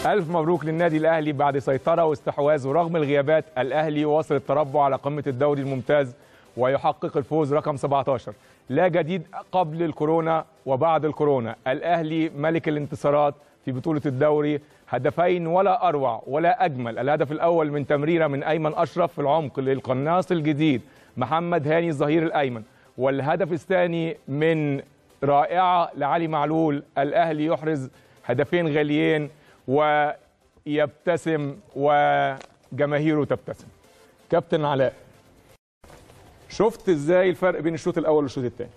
ألف مبروك للنادي الأهلي بعد سيطرة واستحواذ ورغم الغيابات الأهلي واصل التربع على قمة الدوري الممتاز ويحقق الفوز رقم 17 لا جديد قبل الكورونا وبعد الكورونا الأهلي ملك الانتصارات في بطولة الدوري هدفين ولا أروع ولا أجمل الهدف الأول من تمريرة من أيمن أشرف في العمق للقناص الجديد محمد هاني الظهير الأيمن والهدف الثاني من رائعة لعلي معلول الأهلي يحرز هدفين غاليين ويبتسم وجماهيره تبتسم كابتن علاء شفت ازاي الفرق بين الشوط الاول والشوط الثاني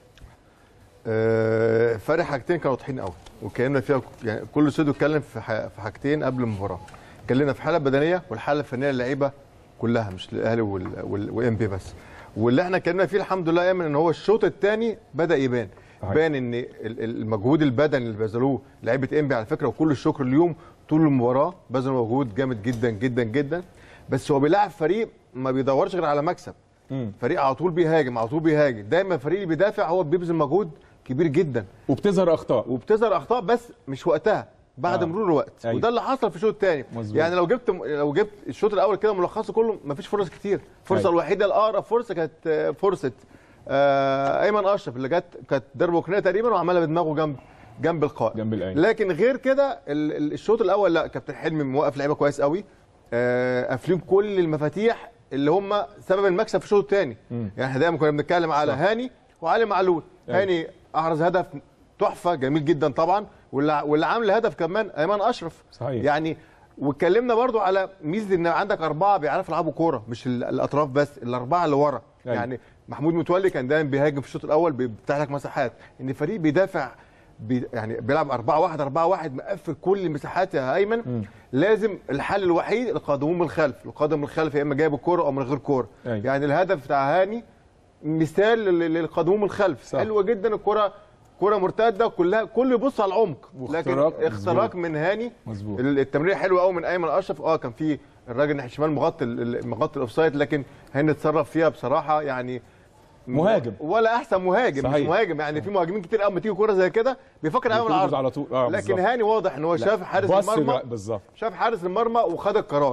آه، فرق حاجتين كانوا واضحين قوي واتكلمنا فيها يعني كل استوديو اتكلم في ح- في حاجتين قبل المباراه اتكلمنا في الحاله البدنيه والحاله الفنيه للعيبه كلها مش للاهلي وام بي بس واللي احنا اتكلمنا فيه الحمد لله ايمن ان هو الشوط الثاني بدا يبان صحيح. بان ان ال- ال- المجهود البدني اللي بذلوه لعيبه ام بي على فكره وكل الشكر اليوم طول المباراه بذلوا مجهود جامد جدا جدا جدا بس هو بيلاعب فريق ما بيدورش غير على مكسب فريق على طول بيهاجم على طول بيهاجم دايما الفريق اللي بيدافع هو بيبذل مجهود كبير جدا وبتظهر اخطاء وبتظهر اخطاء بس مش وقتها بعد آه. آه. مرور الوقت أيوة. أيوة. وده اللي حصل في الشوط الثاني مظبوط. يعني لو جبت لو جبت الشوط الاول كده ملخصه كله مفيش فرص كتير الفرصه أيوة. أيوة. الوحيده الاقرب فرصه كانت آه، فرصه آه ايمن اشرف اللي جت كانت ضربه ركنيه تقريبا وعملها بدماغه جنب جنب القائم جنب الأيمن. لكن غير كده ال- ال- الشوط الاول لا كابتن حلمي موقف لعيبه كويس قوي آه، قافلين كل المفاتيح اللي هم سبب المكسب في الشوط الثاني يعني احنا دايما كنا بنتكلم على هاني وعلي معلول أيوة. هاني احرز هدف تحفه جميل جدا طبعا واللي واللي عامل هدف كمان ايمن اشرف صحيح. يعني واتكلمنا برضو على ميزه ان عندك اربعه بيعرفوا يلعبوا كوره مش ال- الاطراف بس الاربعه اللي ورا أيوة. يعني محمود متولي كان دايما بيهاجم في الشوط الاول بيفتح لك مساحات ان فريق بيدافع بي يعني بيلعب 4 1 4 1 مقفل كل المساحات يا ايمن لازم الحل الوحيد القادمون من الخلف القادم من الخلف يا اما جايب الكوره او من غير كوره أيوة. يعني الهدف بتاع هاني مثال لل- للقادمون من الخلف صح. حلوه جدا الكره كره مرتده كلها كله يبص على العمق لكن واختراق اختراق مظبوط. من هاني مظبوط. ال- التمرير حلو قوي من ايمن اشرف اه كان في الراجل ناحيه الشمال مغطي ال- ال- مغطي الاوفسايد لكن هاني اتصرف فيها بصراحه يعني مهاجم. ولا احسن مهاجم صحيح. مش مهاجم يعني في مهاجمين كتير قوي لما تيجي كوره زي كده بيفكر يعمل بيفوز عرض على طول. آه، لكن بالظبط. هاني واضح ان هو شاف حارس بص المرمى بقى- بالظبط شاف حارس المرمى وخد القرار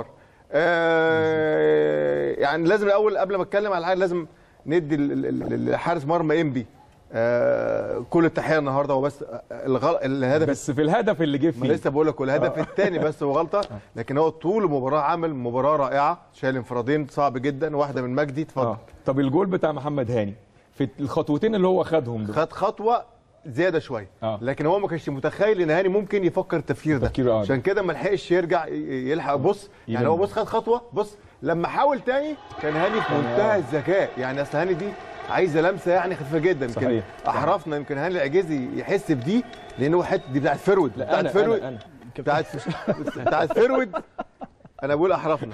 آه يعني لازم الاول قبل ما اتكلم على حاجه لازم ندي ال- ال- ال- لحارس مرمى انبي آه كل التحيه النهارده وبس الغل... الهدف بس في الهدف اللي جه ما فيه لسه بقول لك والهدف الثاني بس هو غلطه لكن هو طول المباراه عامل مباراه رائعه شايل انفرادين صعب جدا واحده من مجدي اتفضل آه. طب الجول بتاع محمد هاني في الخطوتين اللي هو خدهم دول خد خطوه زياده شويه آه. لكن هو ما كانش متخيل ان هاني ممكن يفكر التفكير ده تفكير آه. عشان كده ما لحقش يرجع ي- يلحق بص يعني يلم. هو بص خد خطوه بص لما حاول تاني كان هاني في منتهى الذكاء يعني اصل هاني دي عايزه لمسه يعني خفيفه جدا يمكن صحيح. احرفنا يمكن هاني العجيزي يحس بدي لان هو حته دي بتاعت فرود لا بتاعت انا فرود انا, أنا. بتاعت بتاعت فرود انا بقول احرفنا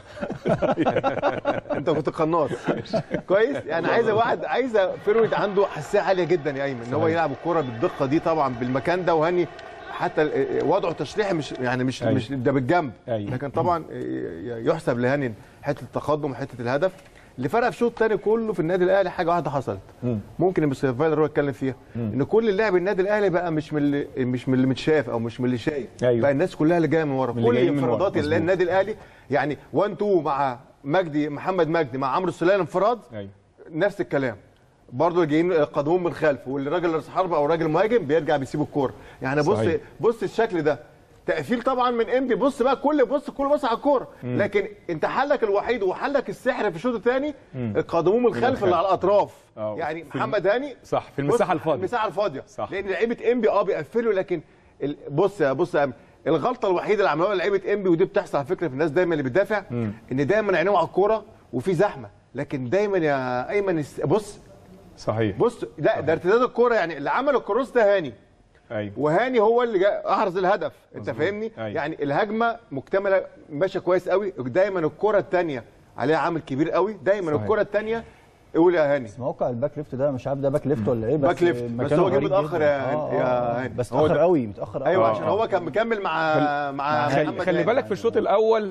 انت كنت قناص كويس يعني عايزه واحد عايزه فرود عنده حساسيه عاليه جدا يا ايمن ان هو صحيح. يلعب الكوره بالدقه دي طبعا بالمكان ده وهاني حتى ال- وضعه التشريحي مش يعني مش أيوة. مش ده بالجنب أيوة. لكن طبعا يحسب لهاني حته التقدم وحته الهدف اللي فرق في الشوط الثاني كله في النادي الاهلي حاجه واحده حصلت مم. ممكن مستر فايلر هو يتكلم فيها ان كل اللاعب النادي الاهلي بقى مش من اللي مش من اللي متشاف او مش من اللي شايف أيوة. بقى الناس كلها اللي جايه من ورا من اللي كل جايين من ورا. الانفرادات اللي مظبوط. النادي الاهلي يعني 1 2 مع مجدي محمد مجدي مع عمرو السوليه انفراد ايوه نفس الكلام برضه جايين قادمون من الخلف والراجل راس حربه او راجل مهاجم بيرجع بيسيب الكوره يعني بص صحيح. بص الشكل ده تقفيل طبعا من انبي بص بقى كل بص كل بص على الكوره لكن انت حلك الوحيد وحلك السحر في الشوط الثاني القادمون من الخلف الخلف. اللي على الاطراف آه. يعني في محمد هاني صح في المساحه بص، الفاضيه المساحه الفاضيه صح. لان لعيبه انبي اه بيقفلوا لكن ال- بص يا بص يا أمي، الغلطه الوحيده اللي عملوها لعيبه انبي ودي بتحصل على فكره في الناس دايما اللي بتدافع ان دايما عينيهم على الكوره وفي زحمه لكن دايما يا ايمن الس- بص صحيح بص لا ده ارتداد الكوره يعني اللي عمل الكروس ده هاني ايوه وهاني هو اللي جا- احرز الهدف انت فاهمني أيوة. يعني الهجمه مكتمله ماشيه كويس قوي دايما الكره الثانيه عليها عامل كبير قوي دايما صحيح. الكره الثانيه قول يا هاني موقع الباك ليفت ده مش عارف ده باك ليفت ولا ايه بس باك ليفت. بس مكانه هو جه غريب متأخر جداً. يا- آه، يا آه، هاني. بس هو متاخر ده- قوي متاخر قوي ايوه آه، عشان آه. هو كان مكمل مع مع خلي, محمد خلي هاني. بالك في الشوط الاول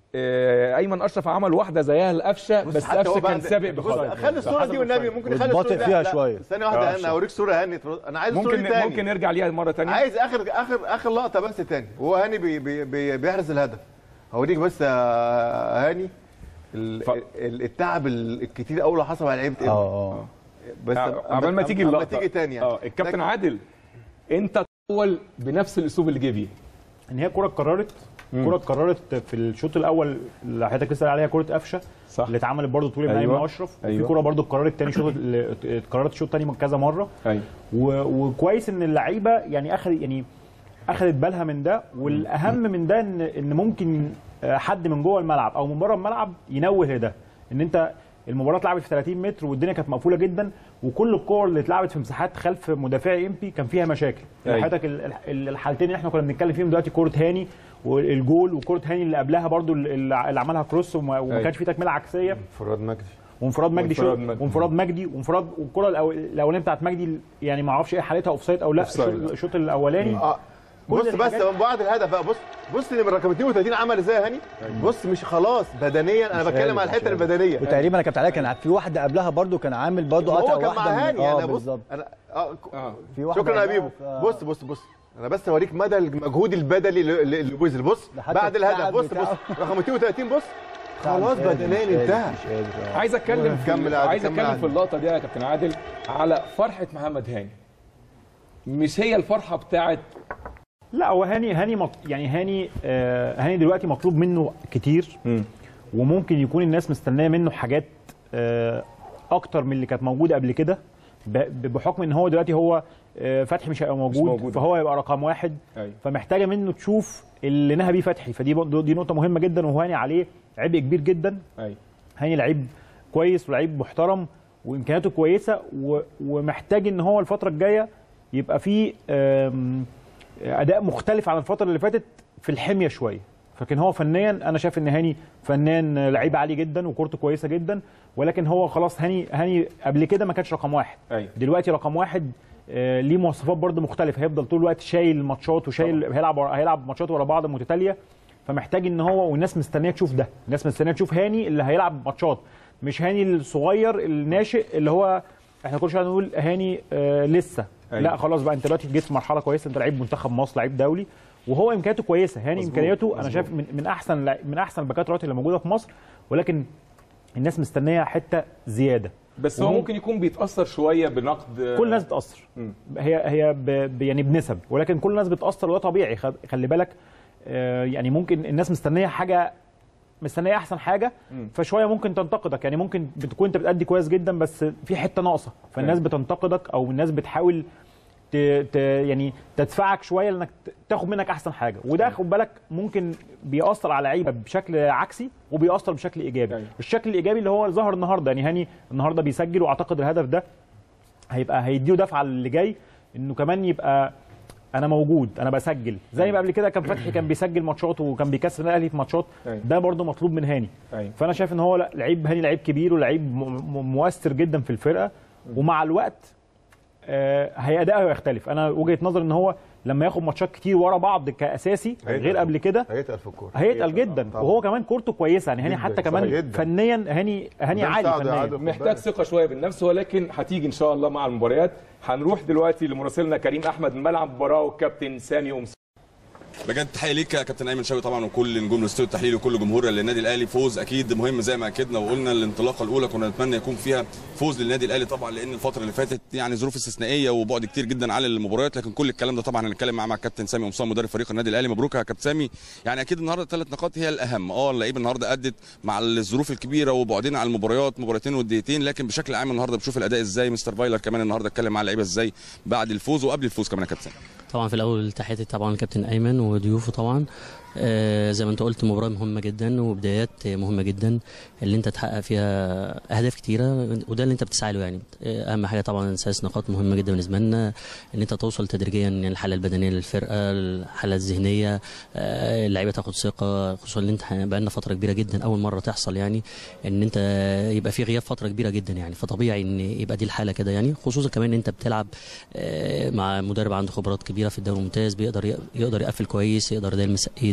آه، ايمن اشرف عمل واحده زيها القفشه بس حتى هو قفشه كان بعد- سابق بص بخطوه خلي الصوره دي والنبي ممكن نخلي واتباطئ الصوره فيها لا، شوية. ثانيه واحده انا اوريك صوره هاني انا عايز الصوره ممكن دي تاني ممكن نرجع ليها مره ثانيه عايز اخر اخر اخر اخر لقطه بس تاني هو هاني بي بي بي بيحرز الهدف هوريك بس يا هاني ال- ف- ال- التعب ال- الكتير قوي اللي حصل على لعيبه اه إيه اه بس عبال ما تيجي أما اللقطه تيجي تاني يعني اه الكابتن لكن- عادل انت تطول بنفس الاسلوب اللي جه بيه ان هي كره اتكررت كره اتكررت في الشوط الاول اللي حضرتك لسه قايل عليها كره قفشه صح. اللي اتعملت برضه طول من أيوة. ايمن اشرف وفي أيوة. كره برضه اتكررت تاني شوط اللي اتكررت الشوط الثاني كذا مره ايوه و- وكويس ان اللعيبه يعني اخذ يعني اخذت بالها من ده والاهم من ده ان ان ممكن آه، حد من جوه الملعب او من بره الملعب ينوه لده ان انت المباراه اتلعبت في 30 متر والدنيا كانت مقفوله جدا وكل الكور اللي اتلعبت في مساحات خلف مدافعي امبي كان فيها مشاكل أيوة. حضرتك ال- ال- الحالتين اللي احنا كنا بنتكلم فيهم دلوقتي كوره هاني والجول وكوره هاني اللي قبلها برضو اللي اللي عملها كروس وما وما أيوة. كانش فيه تكمله عكسيه فراد مجدي وانفراد مجدي شو وانفراد مجدي. وانفراد مجدي وانفراد والكره الأو- الاولانيه بتاعت مجدي يعني ما اعرفش ايه حالتها اوف سايد او لا أوفسايد. الشوط- الشوط الاولاني اه كل بص بس الحاجات- من بعد الهدف بقى بص بص اللي من رقم 32 عمل ازاي يا هاني بص مش خلاص بدنيا انا مش بتكلم قادر، على مش الحته قادر. البدنيه وتقريبا انا كابتن علي كان في واحده قبلها برضو كان عامل برضو هو قطع كان مع واحده من- هاني اه انا بص بالظبط انا اه اه في واحده شكرا يا قبلها بيبو ف- بص بص بص انا بس اوريك مدى المجهود البدني اللي- اللي اللي بذل بص ده حتى بعد الهدف التعب بص بتاعه. بص رقم 32 بص خلاص مش قادر، بدنيا مش قادر، انتهى مش قادر آه. عايز اتكلم في كمل عادي، عايز كمل اتكلم عادي. في اللقطه دي يا كابتن عادل على فرحه محمد هاني مش هي الفرحه بتاعت لا هو هاني هاني مط... يعني هاني آه هاني دلوقتي مطلوب منه كتير وممكن يكون الناس مستنيه منه حاجات آه اكتر من اللي كانت موجوده قبل كده ب... ب- بحكم ان هو دلوقتي هو آه فتحي مش هيبقى موجود, موجود. فهو هيبقى رقم واحد أيوة. فمحتاجه منه تشوف اللي نهى بيه فتحي فدي برضه- دي نقطه مهمه جدا وهاني عليه عبء كبير جدا ايوه هاني لعيب كويس ولعيب محترم وامكانياته كويسه و... ومحتاج ان هو الفتره الجايه يبقى فيه آم، اداء مختلف عن الفتره اللي فاتت في الحميه شويه لكن هو فنيا انا شايف ان هاني فنان لعيب عالي جدا وكورته كويسه جدا ولكن هو خلاص هاني هاني قبل كده ما كانش رقم واحد أيوة. دلوقتي رقم واحد آه، ليه مواصفات برضه مختلفه هيفضل طول الوقت شايل ماتشات وشايل هيلعب ورا- هيلعب ماتشات ورا بعض متتاليه فمحتاج ان هو والناس مستنيه تشوف ده الناس مستنيه تشوف هاني اللي هيلعب ماتشات مش هاني الصغير الناشئ اللي هو احنا كل شويه نقول هاني آه لسه أيوة. لا خلاص بقى انت دلوقتي جيت في مرحله كويسه انت لعيب منتخب مصر لعيب دولي وهو امكانياته كويسه هاني مظبوط، امكانياته انا مظبوط. شايف من, من احسن لع- من احسن الباكات دلوقتي اللي موجوده في مصر ولكن الناس مستنيه حته زياده بس هو وممكن- ممكن يكون بيتاثر شويه بنقد كل الناس بتاثر هي هي ب ب- يعني بنسب ولكن كل الناس بتاثر وده طبيعي خد- خلي بالك آه، يعني ممكن الناس مستنيه حاجه مستنيه احسن حاجه فشويه ممكن تنتقدك يعني ممكن بتكون انت بتأدي كويس جدا بس في حته ناقصه فالناس بتنتقدك او الناس بتحاول ت... ت... يعني تدفعك شويه لانك ت- تاخد منك احسن حاجه وده خد بالك ممكن بيأثر على لعيبه بشكل عكسي وبيأثر بشكل ايجابي أيوة. الشكل الايجابي اللي هو ظهر النهارده يعني هاني النهارده بيسجل واعتقد الهدف ده هيبقى هيديه دفعه اللي جاي انه كمان يبقى انا موجود انا بسجل زي ما قبل كده كان فتحي كان بيسجل ماتشات وكان بيكسب الاهلي في ماتشات أيوة. ده برده مطلوب من هاني أيوة. فانا شايف ان هو لا لعيب هاني لعيب كبير ولعيب م- م- مؤثر جدا في الفرقه ومع الوقت آه، هي اداؤه هيختلف انا وجهه نظري ان هو لما ياخد ماتشات كتير ورا بعض كاساسي هيتقل. غير قبل كده هيتقل في الكوره هيتقل جدا طبعاً. وهو كمان كورته كويسه يعني هاني جداً، حتى صح كمان جداً. فنيا هاني هاني ده عالي مساعده يا فنيا عادل. محتاج ثقه شويه بالنفس ولكن هتيجي ان شاء الله مع المباريات هنروح دلوقتي لمراسلنا كريم احمد من ملعب المباراه والكابتن سامي أمس بجد تحيه ليك يا كابتن ايمن شوقي طبعا وكل نجوم الاستوديو التحليلي وكل جمهور النادي الاهلي فوز اكيد مهم زي ما اكدنا وقلنا الانطلاقه الاولى كنا نتمنى يكون فيها فوز للنادي الاهلي طبعا لان الفتره اللي فاتت يعني ظروف استثنائيه وبعد كتير جدا عن المباريات لكن كل الكلام ده طبعا هنتكلم معاه مع الكابتن سامي قمصان مدرب فريق النادي الاهلي مبروك يا كابتن سامي يعني اكيد النهارده الثلاث نقاط هي الاهم اه اللعيبه النهارده ادت مع الظروف الكبيره وبعدين عن المباريات مباراتين ودقيقتين لكن بشكل عام النهارده بشوف الاداء ازاي مستر فايلر كمان النهارده اتكلم مع اللعيبه ازاي بعد الفوز وقبل الفوز كمان يا كابتن طبعا في الاول تحياتي طبعا الكابتن ايمن وضيوفه طبعا آه زي ما انت قلت مباراه مهمه جدا وبدايات مهمه جدا اللي انت تحقق فيها اهداف كتيره وده اللي انت بتسعى له يعني آه، اهم حاجه طبعا ثلاث نقاط مهمه جدا بالنسبه لنا ان انت توصل تدريجيا للحاله البدنيه للفرقه الحاله الذهنيه آه، اللعيبه تاخد ثقه خصوصا ان انت بقى لنا فتره كبيره جدا اول مره تحصل يعني ان انت يبقى في غياب فتره كبيره جدا يعني فطبيعي ان يبقى دي الحاله كده يعني خصوصا كمان ان انت بتلعب آه، مع مدرب عنده خبرات كبيره في الدوري الممتاز بيقدر يقدر يقفل كويس يقدر ده يلمس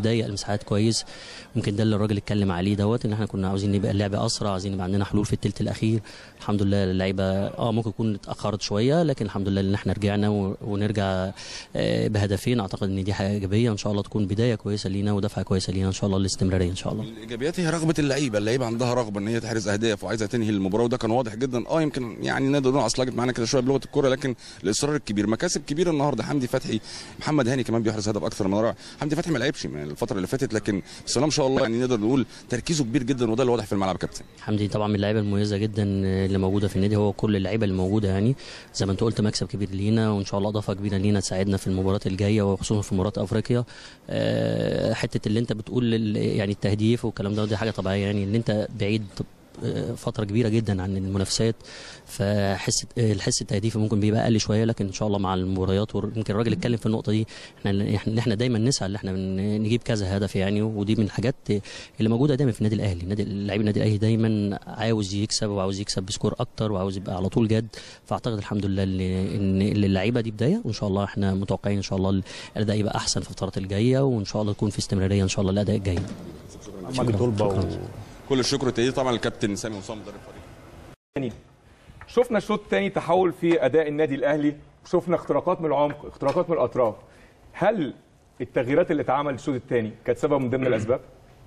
نضيق المساحات كويس ممكن ده اللي الراجل اتكلم عليه دوت ان احنا كنا عاوزين نبقى اللعب اسرع عايزين يبقى عندنا حلول في الثلث الاخير الحمد لله اللعيبه اه ممكن تكون اتاخرت شويه لكن الحمد لله ان احنا رجعنا و- ونرجع آه، بهدفين اعتقد ان دي حاجه ايجابيه ان شاء الله تكون بدايه كويسه لينا ودفعه كويسه لينا ان شاء الله الاستمراريه ان شاء الله الايجابيات هي رغبه اللعيبه اللعيبه عندها رغبه ان هي تحرز اهداف وعايزه تنهي المباراه وده كان واضح جدا اه يمكن يعني نقدر نقول عصلجت معانا كده شويه بلغه الكوره لكن الاصرار الكبير مكاسب كبيره النهارده حمدي فتحي محمد هاني كمان بيحرز هدف اكثر من رائع حمدي فتحي ما لعبش من الفتره اللي فاتت لكن بسم الله ما شاء الله يعني نقدر نقول تركيزه كبير جدا وده اللي واضح في الملعب يا كابتن حمدي طبعا من اللعيبه المميزه جدا اللي موجوده في النادي هو كل اللعيبه اللي موجوده يعني زي ما انت قلت مكسب كبير لينا وان شاء الله اضافه كبيره لينا تساعدنا في المباريات الجايه وخصوصا في مباراه افريقيا آه، حته اللي انت بتقول ال- يعني التهديف والكلام ده دي حاجه طبيعيه يعني اللي انت بعيد آه، فتره كبيره جدا عن المنافسات فحس الحس التهديفي ممكن بيبقى اقل شويه لكن ان شاء الله مع المباريات ويمكن الراجل اتكلم في النقطه دي احنا احنا احنا دايما نسعى ان احنا بن- نجيب كذا هدف يعني ودي من الحاجات اللي موجوده دايما في النادي الاهلي النادي لعيب النادي الاهلي دايما عاوز يكسب وعاوز يكسب بسكور اكتر وعاوز يبقى على طول جد فاعتقد الحمد لله اللي- ان اللي اللعيبه دي بدايه وان شاء الله احنا متوقعين ان شاء الله الاداء يبقى احسن في الفترات الجايه وان شاء الله تكون في استمراريه ان شاء الله الاداء الجاي محمد طلبه و... كل الشكر والتقدير طبعا للكابتن سامي وسام مدرب الفريق شفنا الشوط الثاني تحول في اداء النادي الاهلي شفنا اختراقات من العمق اختراقات من الاطراف هل التغييرات اللي اتعملت الشوط الثاني كانت سبب من ضمن الاسباب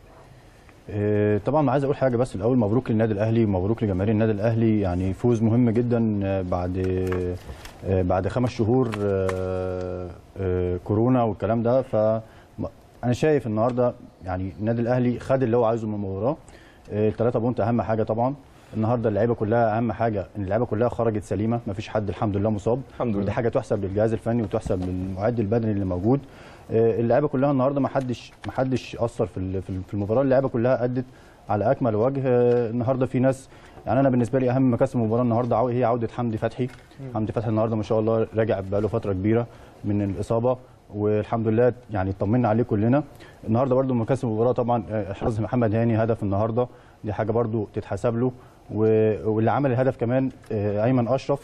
آه، طبعا عايز اقول حاجه بس الاول مبروك للنادي الاهلي ومبروك لجماهير النادي الاهلي يعني فوز مهم جدا آه، بعد آه، بعد خمس شهور آه، آه، كورونا والكلام ده ف انا شايف النهارده يعني النادي الاهلي خد اللي هو عايزه من المباراه الثلاثه بونت اهم حاجه طبعا النهارده اللعيبه كلها اهم حاجه ان اللعيبه كلها خرجت سليمه ما فيش حد الحمد لله مصاب الحمد لله. ودي حاجه تحسب للجهاز الفني وتحسب للمعد البدني اللي موجود آه، اللعيبه كلها النهارده ما حدش ما حدش اثر في ال- في ال- في المباراه اللعيبه كلها ادت على اكمل وجه آه، النهارده في ناس يعني انا بالنسبه لي اهم مكاسب المباراه النهارده عو- هي عوده حمدي فتحي حمدي فتحي النهارده ما شاء الله راجع بقاله فتره كبيره من الاصابه والحمد لله يعني اطمنا عليه كلنا النهارده برده مكاسب المباراه طبعا آه، احراز محمد هاني هدف النهارده دي حاجه برده تتحسب له و- واللي عمل الهدف كمان آه، ايمن اشرف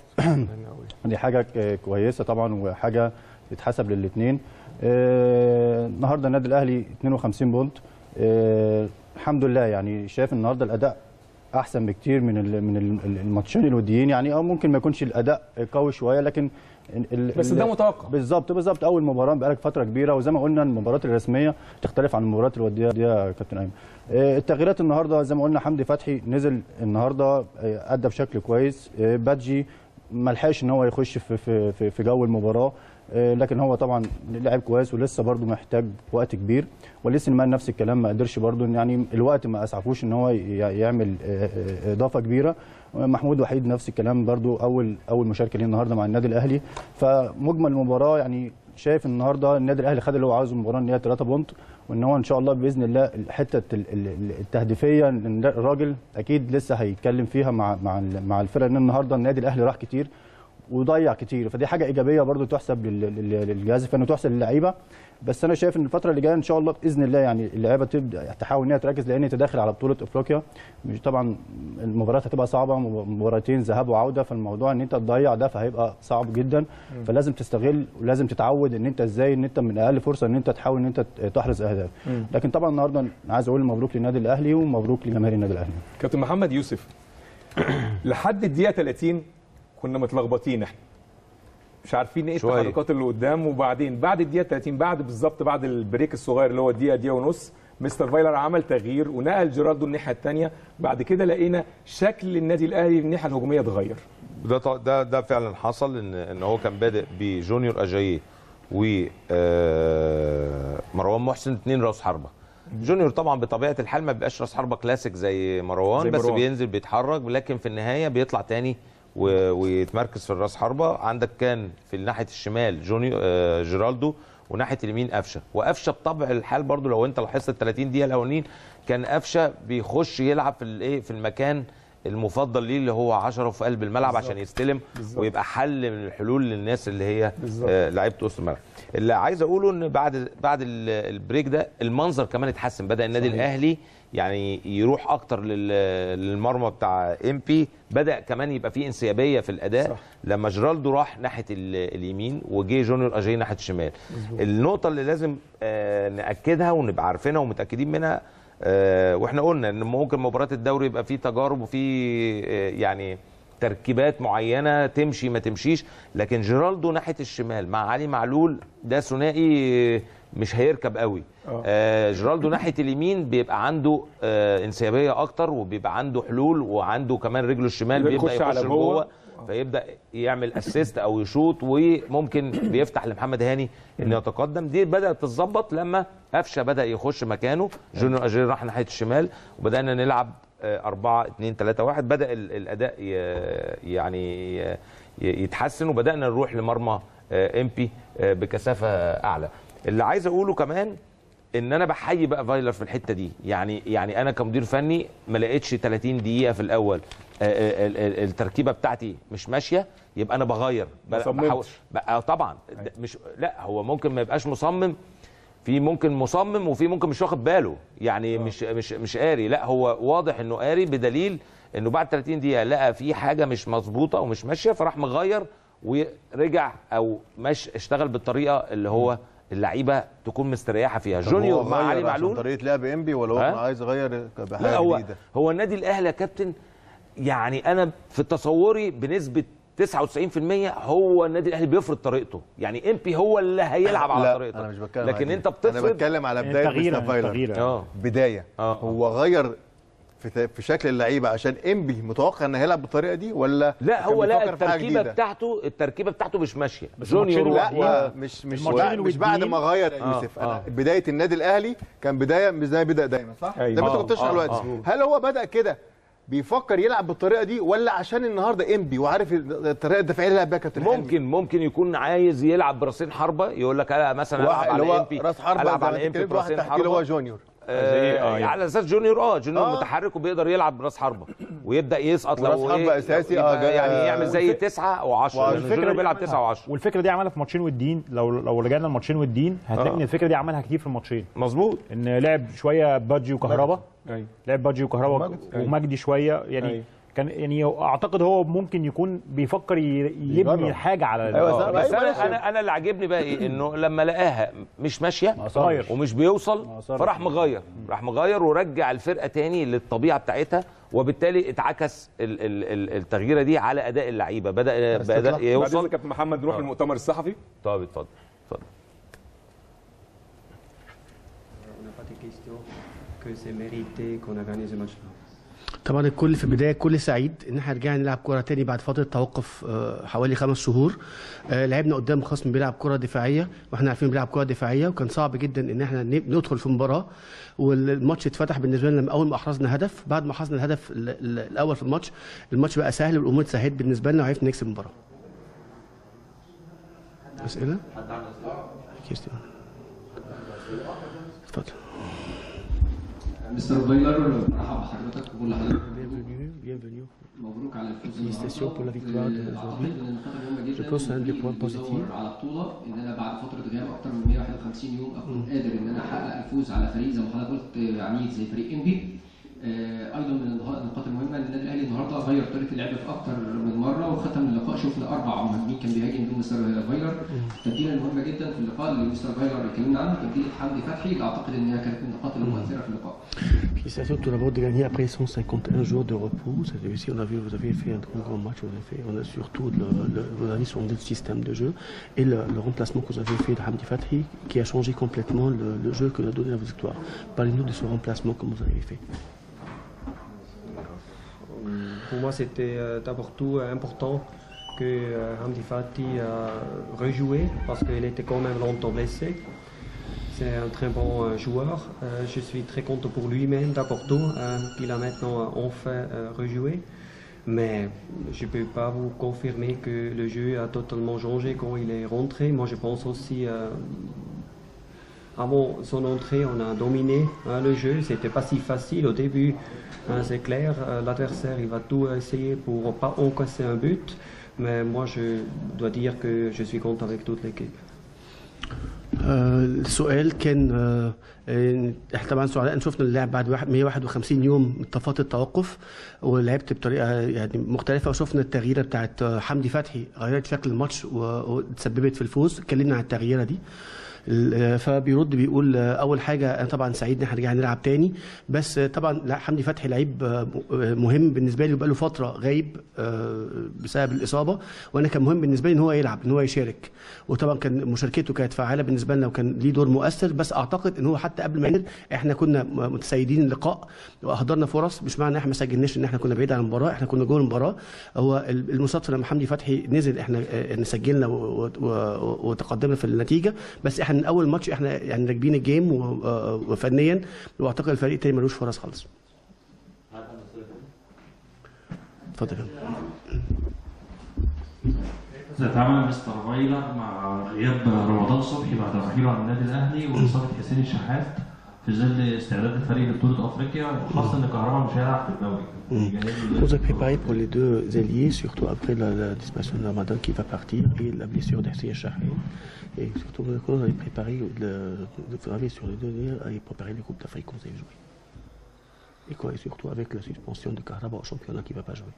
دي حاجه ك- كويسه طبعا وحاجه تتحسب للاثنين النهارده النادي الاهلي 52 بونت آه، الحمد لله يعني شايف النهارده الاداء احسن بكتير من ال- من ال- الماتشين الوديين يعني اه ممكن ما يكونش الاداء قوي شويه لكن ال- ال- بس ال- ده متوقع. بالظبط بالظبط اول مباراه بقالك فتره كبيره وزي ما قلنا المباريات الرسميه تختلف عن المباريات الوديه دي يا كابتن ايمن آه، التغييرات النهارده زي ما قلنا حمدي فتحي نزل النهارده آه، ادى بشكل كويس آه، بادجي ما لحقش ان هو يخش في في في, في جو المباراه آه، لكن هو طبعا لاعب كويس ولسه برده محتاج وقت كبير ولسه مان نفس الكلام ما قدرش برده إن يعني الوقت ما اسعفوش ان هو ي- يعمل آه، آه، اضافه كبيره محمود وحيد نفس الكلام برده اول اول مشاركه ليه النهارده مع النادي الاهلي فمجمل المباراه يعني شايف النهارده النادي الاهلي خد اللي هو عاوزه المباراه ان هي 3 بونت وان هو ان شاء الله باذن الله حته ال- ال- ال- التهديفيه إن الراجل اكيد لسه هيتكلم فيها مع مع ال- مع الفرقه ان النهارده النادي الاهلي راح كتير وضيع كتير فدي حاجه ايجابيه برضو تحسب لل- لل- للجهاز الفني وتحسب للعيبه بس انا شايف ان الفتره اللي جايه ان شاء الله باذن الله يعني اللعيبه تبدا تحاول ان هي تركز لان انت داخل على بطوله افريقيا مش طبعا المباريات هتبقى صعبه مباراتين ذهاب وعوده فالموضوع ان انت تضيع ده فهيبقى صعب جدا فلازم تستغل ولازم تتعود ان انت ازاي ان انت من اقل فرصه ان انت تحاول ان انت تحرز اهداف لكن طبعا النهارده أنا عايز اقول مبروك للنادي الاهلي ومبروك لجماهير النادي الاهلي كابتن محمد يوسف لحد الدقيقه 30 كنا متلخبطين احنا مش عارفين ايه شوية. التحركات اللي قدام وبعدين بعد الدقيقه 30 بعد بالظبط بعد البريك الصغير اللي هو الدقيقه دقيقه ونص مستر فايلر عمل تغيير ونقل جيراردو الناحيه الثانيه بعد كده لقينا شكل النادي الاهلي الناحيه الهجوميه اتغير ده ط- ده ده فعلا حصل ان ان هو كان بادئ بجونيور اجاييه ومروان محسن اثنين راس حربه جونيور طبعا بطبيعه الحال ما بيبقاش راس حربه كلاسيك زي مروان زي بس مروان. بينزل بيتحرك لكن في النهايه بيطلع تاني و- ويتمركز في الراس حربه عندك كان في ناحيه الشمال جونيور آه، جيرالدو وناحيه اليمين قفشه وقفشه بطبع الحال برضو لو انت لاحظت ال 30 دقيقه الاولانيين كان قفشه بيخش يلعب في الايه في المكان المفضل ليه اللي هو 10 في قلب الملعب عشان يستلم ويبقى حل من الحلول للناس اللي هي آه، لعيبه وسط الملعب اللي عايز اقوله ان بعد بعد ال- البريك ده المنظر كمان اتحسن بدا النادي الاهلي يعني يروح اكتر لل- للمرمى بتاع ام بي بدا كمان يبقى فيه انسيابيه في الاداء صح. لما جيرالدو راح ناحيه ال- اليمين وجي جونيور اجاي ناحيه الشمال النقطه اللي لازم آه ناكدها ونبقى عارفينها ومتاكدين منها آه واحنا قلنا ان ممكن مباراه الدوري يبقى فيه تجارب وفيه آه يعني تركيبات معينه تمشي ما تمشيش لكن جيرالدو ناحيه الشمال مع علي معلول ده ثنائي مش هيركب قوي آه جيرالدو ناحيه اليمين بيبقى عنده آه انسيابيه اكتر وبيبقى عنده حلول وعنده كمان رجله الشمال يقدر بيبدا يخش على يخش جوه. جوه فيبدا يعمل اسيست او يشوط وممكن بيفتح لمحمد هاني انه يتقدم دي بدات تتظبط لما قفشه بدا يخش مكانه جونيور اجير راح ناحيه الشمال وبدانا نلعب 4 2 3 1 بدا ال- الاداء ي- يعني ي- يتحسن وبدانا نروح لمرمى ام بي بكثافه اعلى اللي عايز اقوله كمان ان انا بحيي بقى فايلر في الحته دي يعني يعني انا كمدير فني ما لقيتش 30 دقيقه في الاول آه، آه، ال- ال- التركيبه بتاعتي مش ماشيه يبقى انا بغير ب- ما صممتش. بحاول بقى طبعا ده مش لا هو ممكن ما يبقاش مصمم في ممكن مصمم وفي ممكن مش واخد باله يعني مش مش مش قاري لا هو واضح انه قاري بدليل انه بعد 30 دقيقه لقى في حاجه مش مظبوطه ومش ماشيه فراح مغير ورجع او مش اشتغل بالطريقه اللي هو اللعيبه تكون مستريحه فيها طب جونيور هو مع غير علي عشان معلول طريقه لعب انبي ولا هو ها؟ كان عايز يغير لا بحاجه هو جديده هو النادي الاهلي يا كابتن يعني انا في تصوري بنسبه 99% هو النادي الاهلي بيفرض طريقته يعني امبي هو اللي هيلعب على لا طريقته انا مش بتكلم لكن على انت دي. بتفرض انا بتكلم على بدايه تغيير مستر فايلر تغيير اه بدايه آه. هو غير في ت- في شكل اللعيبه عشان انبي متوقع انه هيلعب بالطريقه دي ولا لا كان هو لا بيفكر في حاجة التركيبه جديدة؟ بتاعته التركيبه بتاعته مش ماشيه بس جونيور الماتشين و- لا و- مش مش الماتشين بعد مش بعد الوديين- ما غير يا آه، يوسف آه. انا بدايه النادي الاهلي كان بدايه مش زي ما بدا دايما صح؟ أيوة. زي ما انت آه، كنت بتشرح آه، دلوقتي آه. هل هو بدا كده بيفكر يلعب بالطريقه دي ولا عشان النهارده انبي وعارف الطريقه الدفاعيه اللي لعب بيها كابتن حلمي؟ ممكن ممكن يكون عايز يلعب براسين حربه يقول لك انا مثلا واحد العب اللي على هو امبي راس حربه العب زي ما على انت امبي اتكلمت، واحد براسين تحتيه اللي هو حربه جونيور آه آه، يعني. على اساس جونيور اه جونيور آه. متحرك وبيقدر يلعب براس حربه ويبدا يسقط وراس لو حربة إيه أساسي، يبقى آه، جا- يعني يعمل زي والف- تسعه او 10 والفكرة جونيور دي بيلعب عملها. تسعه و10 والفكره دي عملها في ماتشين والدين لو لو رجعنا الماتشين والدين هتلاقي آه. ان الفكره دي عملها كتير في الماتشين مظبوط ان لعب شويه بادجي وكهربا أيوة. لعب بادجي وكهربا ومجدي. ومجدي شويه يعني أيوة. كان يعني اعتقد هو ممكن يكون بيفكر ي- يبني يجرب. حاجه على أيوة، آه. صح. بس أيوة، ماشي. انا انا انا اللي عاجبني بقى ايه انه لما لقاها مش ماشيه أصرش. ومش بيوصل أصرش. فراح مغير راح مغير ورجع الفرقه تاني للطبيعه بتاعتها وبالتالي اتعكس ال- ال- ال- التغييره دي على اداء اللعيبه بدا بس بدا تطلع- بعد يوصل إذنك كابتن محمد نروح آه. للمؤتمر الصحفي طب اتفضل اتفضل On n'a pas de questions, que c'est mérité qu'on a gagné ce match-là. طبعا الكل في البدايه الكل سعيد ان احنا رجعنا نلعب كوره تاني بعد فتره توقف آه، حوالي خمس شهور آه، لعبنا قدام خصم بيلعب كره دفاعيه واحنا عارفين بيلعب كره دفاعيه وكان صعب جدا ان احنا ن- ندخل في مباراه والماتش اتفتح بالنسبه لنا لما اول ما احرزنا هدف بعد ما احرزنا الهدف ال- ال- الاول في الماتش الماتش بقى سهل والامور اتسهلت بالنسبه لنا وعرفنا نكسب المباراه اسئله كيستيون. اتفضل مستر فايلر مرحبا بحضرتك وبقول لحضرتك bienvenue bienvenue مبروك على الفوز Félicitations pour la victoire de اعتقد ان النقاط مهمه جدا Je pense un des points بدور positifs. على بطوله ان انا بعد فتره غياب اكتر من 151 يوم اكون قادر ان انا احقق الفوز على فريق زي ما حضرتك قلت عنيد زي فريق انبي آه، ايضا من النها- النقاط المهمه ان النادي الاهلي النهارده غير طريقه اللعب في اكتر من مره وختم اللقاء شفنا اربع مهاجمين كان بيهاجم بدون مستر فايلر التبديله المهمه جدا في اللقاء اللي مستر فايلر اتكلمنا عنه تبديله حمدي فتحي اللي اعتقد ان هي كانت من النقاط المؤثره في اللقاء Félicitations tout d'abord de gagner après 151 jours de repos. Ça fait aussi, on a vu, vous avez fait un très grand match. Vous avez fait, on a surtout le, le, vous avez sur le système de jeu et le, le remplacement que vous avez fait de Hamdi Fathi qui a changé complètement le, le jeu que nous a donné la victoire. Parlez-nous de ce remplacement que vous avez fait. Pour moi, c'était euh, d'abord tout euh, important que euh, Hamdi Fati a rejoué parce qu'il était quand même longtemps blessé. C'est un très bon euh, joueur. Euh, je suis très content pour lui-même d'abord tout euh, qu'il a maintenant euh, enfin euh, rejoué. Mais je ne peux pas vous confirmer que le jeu a totalement changé quand il est rentré. Moi, je pense aussi euh, avant son entrée, on a dominé hein, le jeu. C'était pas si facile au début. hein, c'est clair, euh, l'adversaire il va tout essayer pour pas encaisser un but. Mais moi, je dois dire que je suis content avec toute l'équipe. آه، السؤال كان آه، آه، احنا طبعا سعداء إن شفنا اللاعب بعد واحد- 151 يوم من فتره التوقف ولعبت بطريقه يعني مختلفه وشفنا التغييره بتاعت آه، حمدي فتحي غيرت شكل الماتش و- وتسببت في الفوز اتكلمنا عن التغييره دي ال- آه، فبيرد بيقول آه، اول حاجه انا طبعا سعيد ان احنا رجعنا نلعب تاني بس آه، طبعا لا حمدي فتحي لعيب آه، م- آه، مهم بالنسبه لي وبقى له فتره غايب آه، بسبب الاصابه وانا كان مهم بالنسبه لي ان هو يلعب ان هو يشارك وطبعا كان مشاركته كانت فعاله بالنسبه لنا وكان ليه دور مؤثر بس اعتقد ان هو حتى قبل ما ينزل احنا كنا م- متسيدين اللقاء واهدرنا فرص مش معنى ان احنا ما سجلناش ان احنا كنا بعيد عن المباراه احنا كنا جوه المباراه هو ال- المصادفه لما حمدي فتحي نزل احنا آه، إن سجلنا و- و- و- وتقدمنا في النتيجه بس احنا من اول ماتش احنا يعني راكبين الجيم و- آه، وفنيا واعتقد الفريق التاني ملوش فرص خالص اتفضل يا فندم. سيتعامل مستر فايلر مع غياب رمضان صبحي بعد رحيله عن النادي الاهلي واصابه حسين الشحات في ظل استعداد الفريق لبطوله افريقيا وخاصه ان كهربا مش هيلعب في الدوري On vous a préparé pour les deux ailiers, surtout après la, la disparition de Ramadan qui va partir et la blessure d'Hassan Shahin. Et surtout, vous avez préparé, le, le travail sur les deux ailiers et préparé les Coupes d'Afrique qu'on avez joué. Et, quoi, et surtout avec la suspension de Karabakh au championnat qui ne va pas jouer.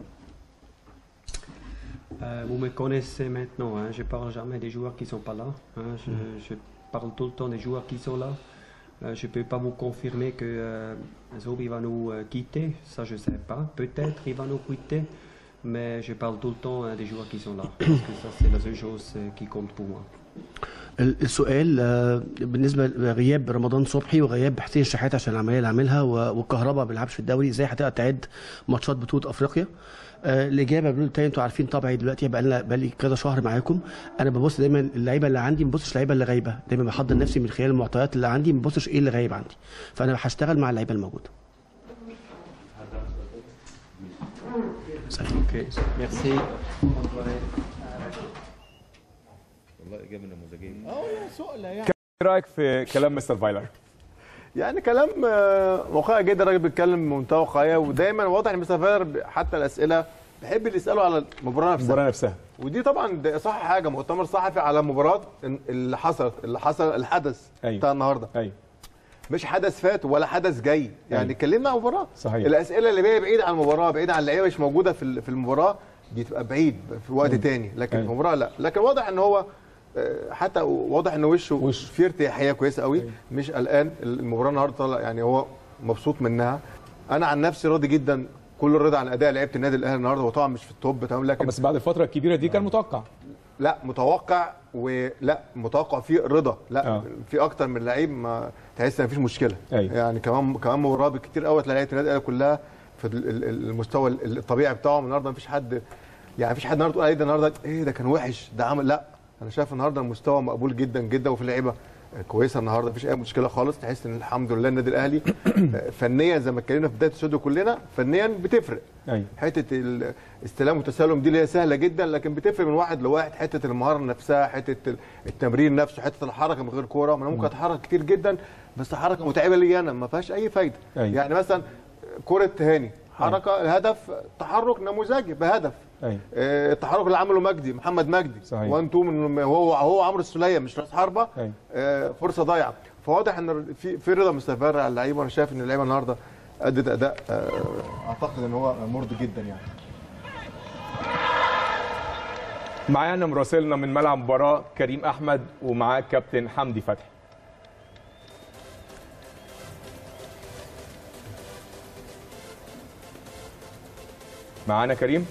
Euh, vous me connaissez maintenant, hein, je parle jamais des joueurs qui ne sont pas là. hein, je, je parle tout le temps des joueurs qui sont là. Euh, je ne peux pas vous confirmer que euh, Zobi va nous euh, quitter, ça je ne sais pas. Peut-être il va nous quitter, mais je parle tout le temps hein, des joueurs qui sont là. Parce que ça c'est la seule chose euh, qui compte pour moi. ال- السؤال آه، بالنسبه لغياب رمضان صبحي وغياب حسين شحات عشان العمليه اللي عاملها و- والكهرباء ما بيلعبش في الدوري ازاي هتقدر تعد ماتشات بطوله افريقيا آه، الاجابه بيقولوا تاني انتوا عارفين طبعي دلوقتي بقى لنا بقى لي كذا شهر معاكم انا ببص دايما اللعيبه اللي عندي ما ببصش اللعيبه اللي غايبه دايما بحضر نفسي من خلال المعطيات اللي عندي ما ببصش ايه اللي غايب عندي فانا هشتغل مع اللعيبه الموجوده Ok, merci. والله اجابه نموذجيه ايه رايك في كلام مستر فايلر؟ يعني كلام آه، واقعي جدا الراجل بيتكلم بمنتهى واقعيه ودايما واضح ان مستر فايلر ب- حتى الاسئله بيحب اللي يساله على المباراه نفسها المباراه نفسها ودي طبعا ده صح حاجه مؤتمر صحفي على مباراه اللي حصلت اللي حصل الحدث أيوة. بتاع النهارده ايوه مش حدث فات ولا حدث جاي يعني أيوة. اتكلمنا عن المباراه صحيح. الاسئله اللي هي بعيد عن المباراه بعيد عن اللعيبه مش موجوده في ال- في المباراه دي تبقى بعيد في وقت تاني لكن أيوة. المباراه لا لكن واضح ان هو آه، حتى واضح ان وشه وشه. فيه ارتياحيه كويسه قوي مش قلقان المباراه النهارده طالع يعني هو مبسوط منها انا عن نفسي راضي جدا كل الرضا عن اداء لعيبه النادي الاهلي النهارده هو طبعا مش في التوب تمام لكن بس بعد الفتره الكبيره دي كان متوقع لا متوقع ولا متوقع فيه رضا لا آه. في اكتر من لعيب ما تحس ان مفيش مشكله أيوة. يعني كمان كمان مباراه كتير قوي تلاقي لعيبه النادي الأهلي كلها في ال- ال- ال- المستوى ال- الطبيعي بتاعهم النهارده مفيش حد يعني مفيش حد النهارده تقول عليه ده النهارده ايه ده كان وحش ده عمل لا انا شايف النهارده المستوى مقبول جدا جدا وفي لعيبه كويسه النهارده مفيش اي مشكله خالص تحس ان الحمد لله النادي الاهلي فنيا زي ما اتكلمنا في بدايه الاستوديو كلنا فنيا بتفرق ايوه حته الاستلام والتسلم دي اللي هي سهله جدا لكن بتفرق من واحد لواحد حته المهاره نفسها حته ال- التمرين نفسه حته الحركه من غير كوره ما انا ممكن اتحرك كتير جدا بس حركه متعبه لي انا ما فيهاش اي فايده أيوة. يعني مثلا كره هاني حركه الهدف تحرك نموذجي بهدف ايوه آه، التحرك اللي عمله مجدي محمد مجدي صحيح. 1 2 من هو هو عمرو السوليه مش راس حربه أيوة. آه، فرصه ضايعه فواضح ان في في رضا مستمر على اللعيبه وانا شايف ان اللعيبه النهارده ادت اداء آه، اعتقد ان هو مرضي جدا يعني معانا مراسلنا من ملعب المباراه كريم احمد ومعاه كابتن حمدي فتحي معانا كريم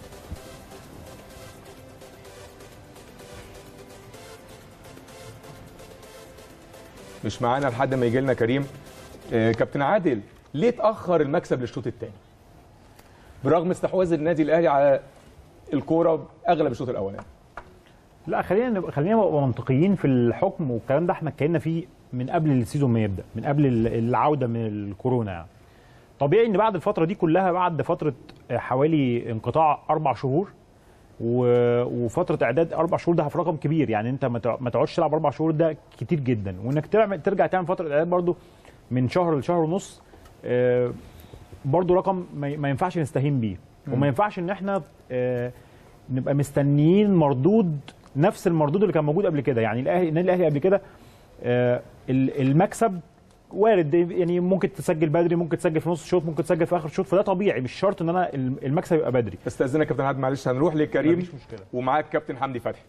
مش معانا لحد ما يجي لنا كريم آه، كابتن عادل ليه اتاخر المكسب للشوط الثاني برغم استحواذ النادي الاهلي على الكوره اغلب الشوط الاولاني لا خلينا نبقى خلينا نبقى منطقيين في الحكم والكلام ده احنا اتكلمنا فيه من قبل السيزون ما يبدا من قبل ال- العوده من الكورونا يعني طبيعي ان بعد الفتره دي كلها بعد فتره حوالي انقطاع اربع شهور و- وفتره اعداد اربع شهور ده في رقم كبير يعني انت ما تع- ما تقعدش تلعب اربع شهور ده كتير جدا وانك تعمل ترجع تعمل فتره اعداد برضو من شهر لشهر ونص آه، برضو رقم ما ما ينفعش نستهين بيه وما ينفعش ان احنا آه، نبقى مستنيين مردود نفس المردود اللي كان موجود قبل كده يعني الاهلي النادي الاهلي قبل كده آه، ال- المكسب وارد يعني ممكن تسجل بدري ممكن تسجل في نص الشوط ممكن تسجل في اخر الشوط فده طبيعي مش شرط ان انا الم- المكسب يبقى بدري استاذنك كابتن عاد معلش هنروح لكريم مفيش مشكلة. ومعاك كابتن حمدي فتحي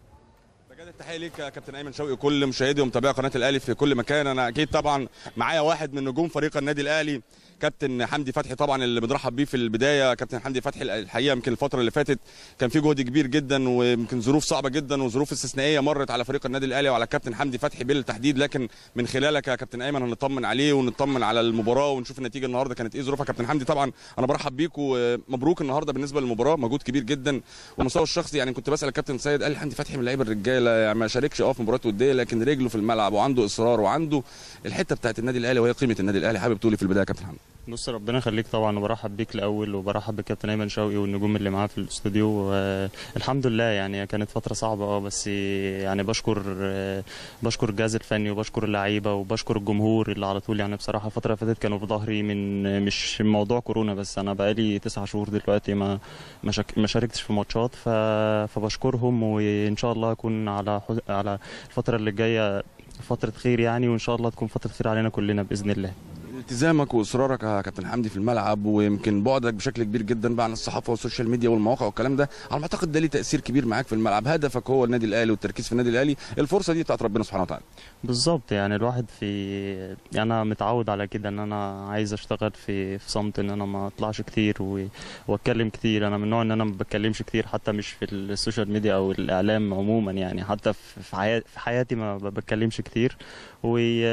بجد التحيه ليك يا كابتن ايمن شوقي كل مشاهدي ومتابعي قناه الاهلي في كل مكان انا اكيد طبعا معايا واحد من نجوم فريق النادي الاهلي كابتن حمدي فتحي طبعا اللي بنرحب بيه في البدايه كابتن حمدي فتحي الحقيقه يمكن الفتره اللي فاتت كان في جهد كبير جدا ويمكن ظروف صعبه جدا وظروف استثنائيه مرت على فريق النادي الاهلي وعلى كابتن حمدي فتحي بالتحديد لكن من خلالك يا كابتن ايمن هنطمن عليه ونطمن على المباراه ونشوف النتيجه النهارده كانت ايه ظروفها كابتن حمدي طبعا انا برحب بيك ومبروك النهارده بالنسبه للمباراه مجهود كبير جدا والمستوى الشخصي يعني كنت بسال الكابتن سيد قال لي حمدي فتحي من لعيبه الرجاله يعني ما شاركش اه في مباراه وديه لكن رجله في الملعب وعنده اصرار وعنده الحته بتاعت النادي الاهلي وهي قيمه النادي الاهلي حابب تقولي في البدايه يا كابتن حمدي بص ربنا يخليك طبعا وبرحب بيك الاول وبرحب بالكابتن ايمن شوقي والنجوم اللي معاه في الاستوديو آه، الحمد لله يعني كانت فتره صعبه اه بس يعني بشكر آه، بشكر الجهاز الفني وبشكر اللعيبه وبشكر الجمهور اللي على طول يعني بصراحه الفتره اللي فاتت كانوا في ظهري من مش موضوع كورونا بس انا بقالي تسعة شهور دلوقتي ما ما شك- ما شاركتش في ماتشات ف... فبشكرهم وان شاء الله اكون على حز... على الفتره اللي جايه فتره خير يعني وان شاء الله تكون فتره خير علينا كلنا باذن الله التزامك واصرارك يا كابتن حمدي في الملعب ويمكن بعدك بشكل كبير جدا بقى عن الصحافه والسوشيال ميديا والمواقع والكلام ده على ما اعتقد ده ليه تاثير كبير معاك في الملعب هدفك هو النادي الاهلي والتركيز في النادي الاهلي الفرصه دي بتاعت ربنا سبحانه وتعالى بالظبط يعني الواحد في يعني انا متعود على كده ان انا عايز اشتغل في في صمت ان انا ما اطلعش كتير و... واتكلم كتير انا من النوع ان انا ما بتكلمش كتير حتى مش في السوشيال ميديا او الاعلام عموما يعني حتى في في حياتي في حياتي ما ب- بتكلمش كتير و...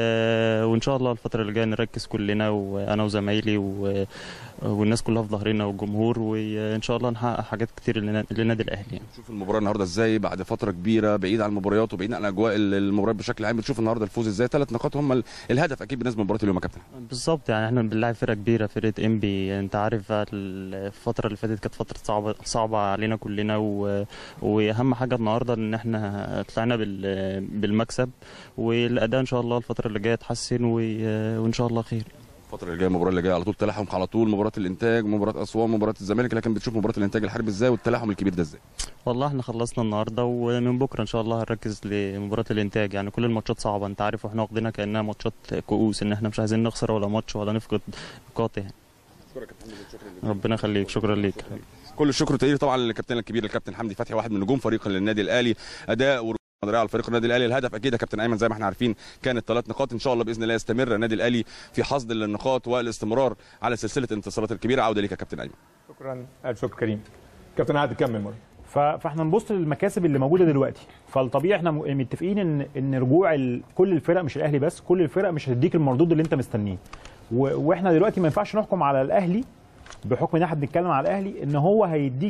وان شاء الله الفتره اللي جايه نركز كلنا وانا وزمايلي و... والناس كلها في ظهرنا والجمهور وان شاء الله نحقق حاجات كتير للنا- للنادي الاهلي يعني. شوف المباراه النهارده ازاي بعد فتره كبيره بعيد عن المباريات وبعيد عن اجواء المباريات بشكل عام بتشوف النهارده الفوز ازاي ثلاث نقاط هم ال- الهدف اكيد بالنسبه لمباراه اليوم يا كابتن بالظبط يعني احنا بنلعب فرقه كبيره فرقه انبي انت عارف بقى الفتره اللي فاتت كانت فتره صعبه صعبه علينا كلنا و... واهم حاجه النهارده ان احنا طلعنا بال... بالمكسب والاداء ان شاء الله الفتره اللي جايه يتحسن و... وان شاء الله خير الفتره اللي جايه المباراه اللي جايه على طول تلاحم على طول مباراه الانتاج مباراه اسوان مباراه الزمالك لكن بتشوف مباراه الانتاج الحربي ازاي والتلاحم الكبير ده ازاي والله احنا خلصنا النهارده ومن بكره ان شاء الله هنركز لمباراه الانتاج يعني كل الماتشات صعبه انت عارف واحنا واخدينها كانها ماتشات كؤوس ان احنا مش عايزين نخسر ولا ماتش ولا نفقد نقاط يعني ربنا يخليك شكرا ليك كل الشكر والتقدير طبعا للكابتن الكبير الكابتن حمدي فتحي واحد من نجوم فريق النادي الاهلي اداء و على الفريق النادي الاهلي الهدف اكيد يا كابتن ايمن زي ما احنا عارفين كانت ثلاث نقاط ان شاء الله باذن الله يستمر النادي الاهلي في حصد النقاط والاستمرار على سلسله الانتصارات الكبيره عوده ليك يا كابتن ايمن شكرا الف شكر كريم كابتن عاد كمل مره ف- فاحنا نبص للمكاسب اللي موجوده دلوقتي فالطبيعي احنا م- متفقين ان ان رجوع ال- كل الفرق مش الاهلي بس كل الفرق مش هتديك المردود اللي انت مستنيه و- واحنا دلوقتي ما ينفعش نحكم على الاهلي بحكم ان احنا بنتكلم على الاهلي ان هو هيديك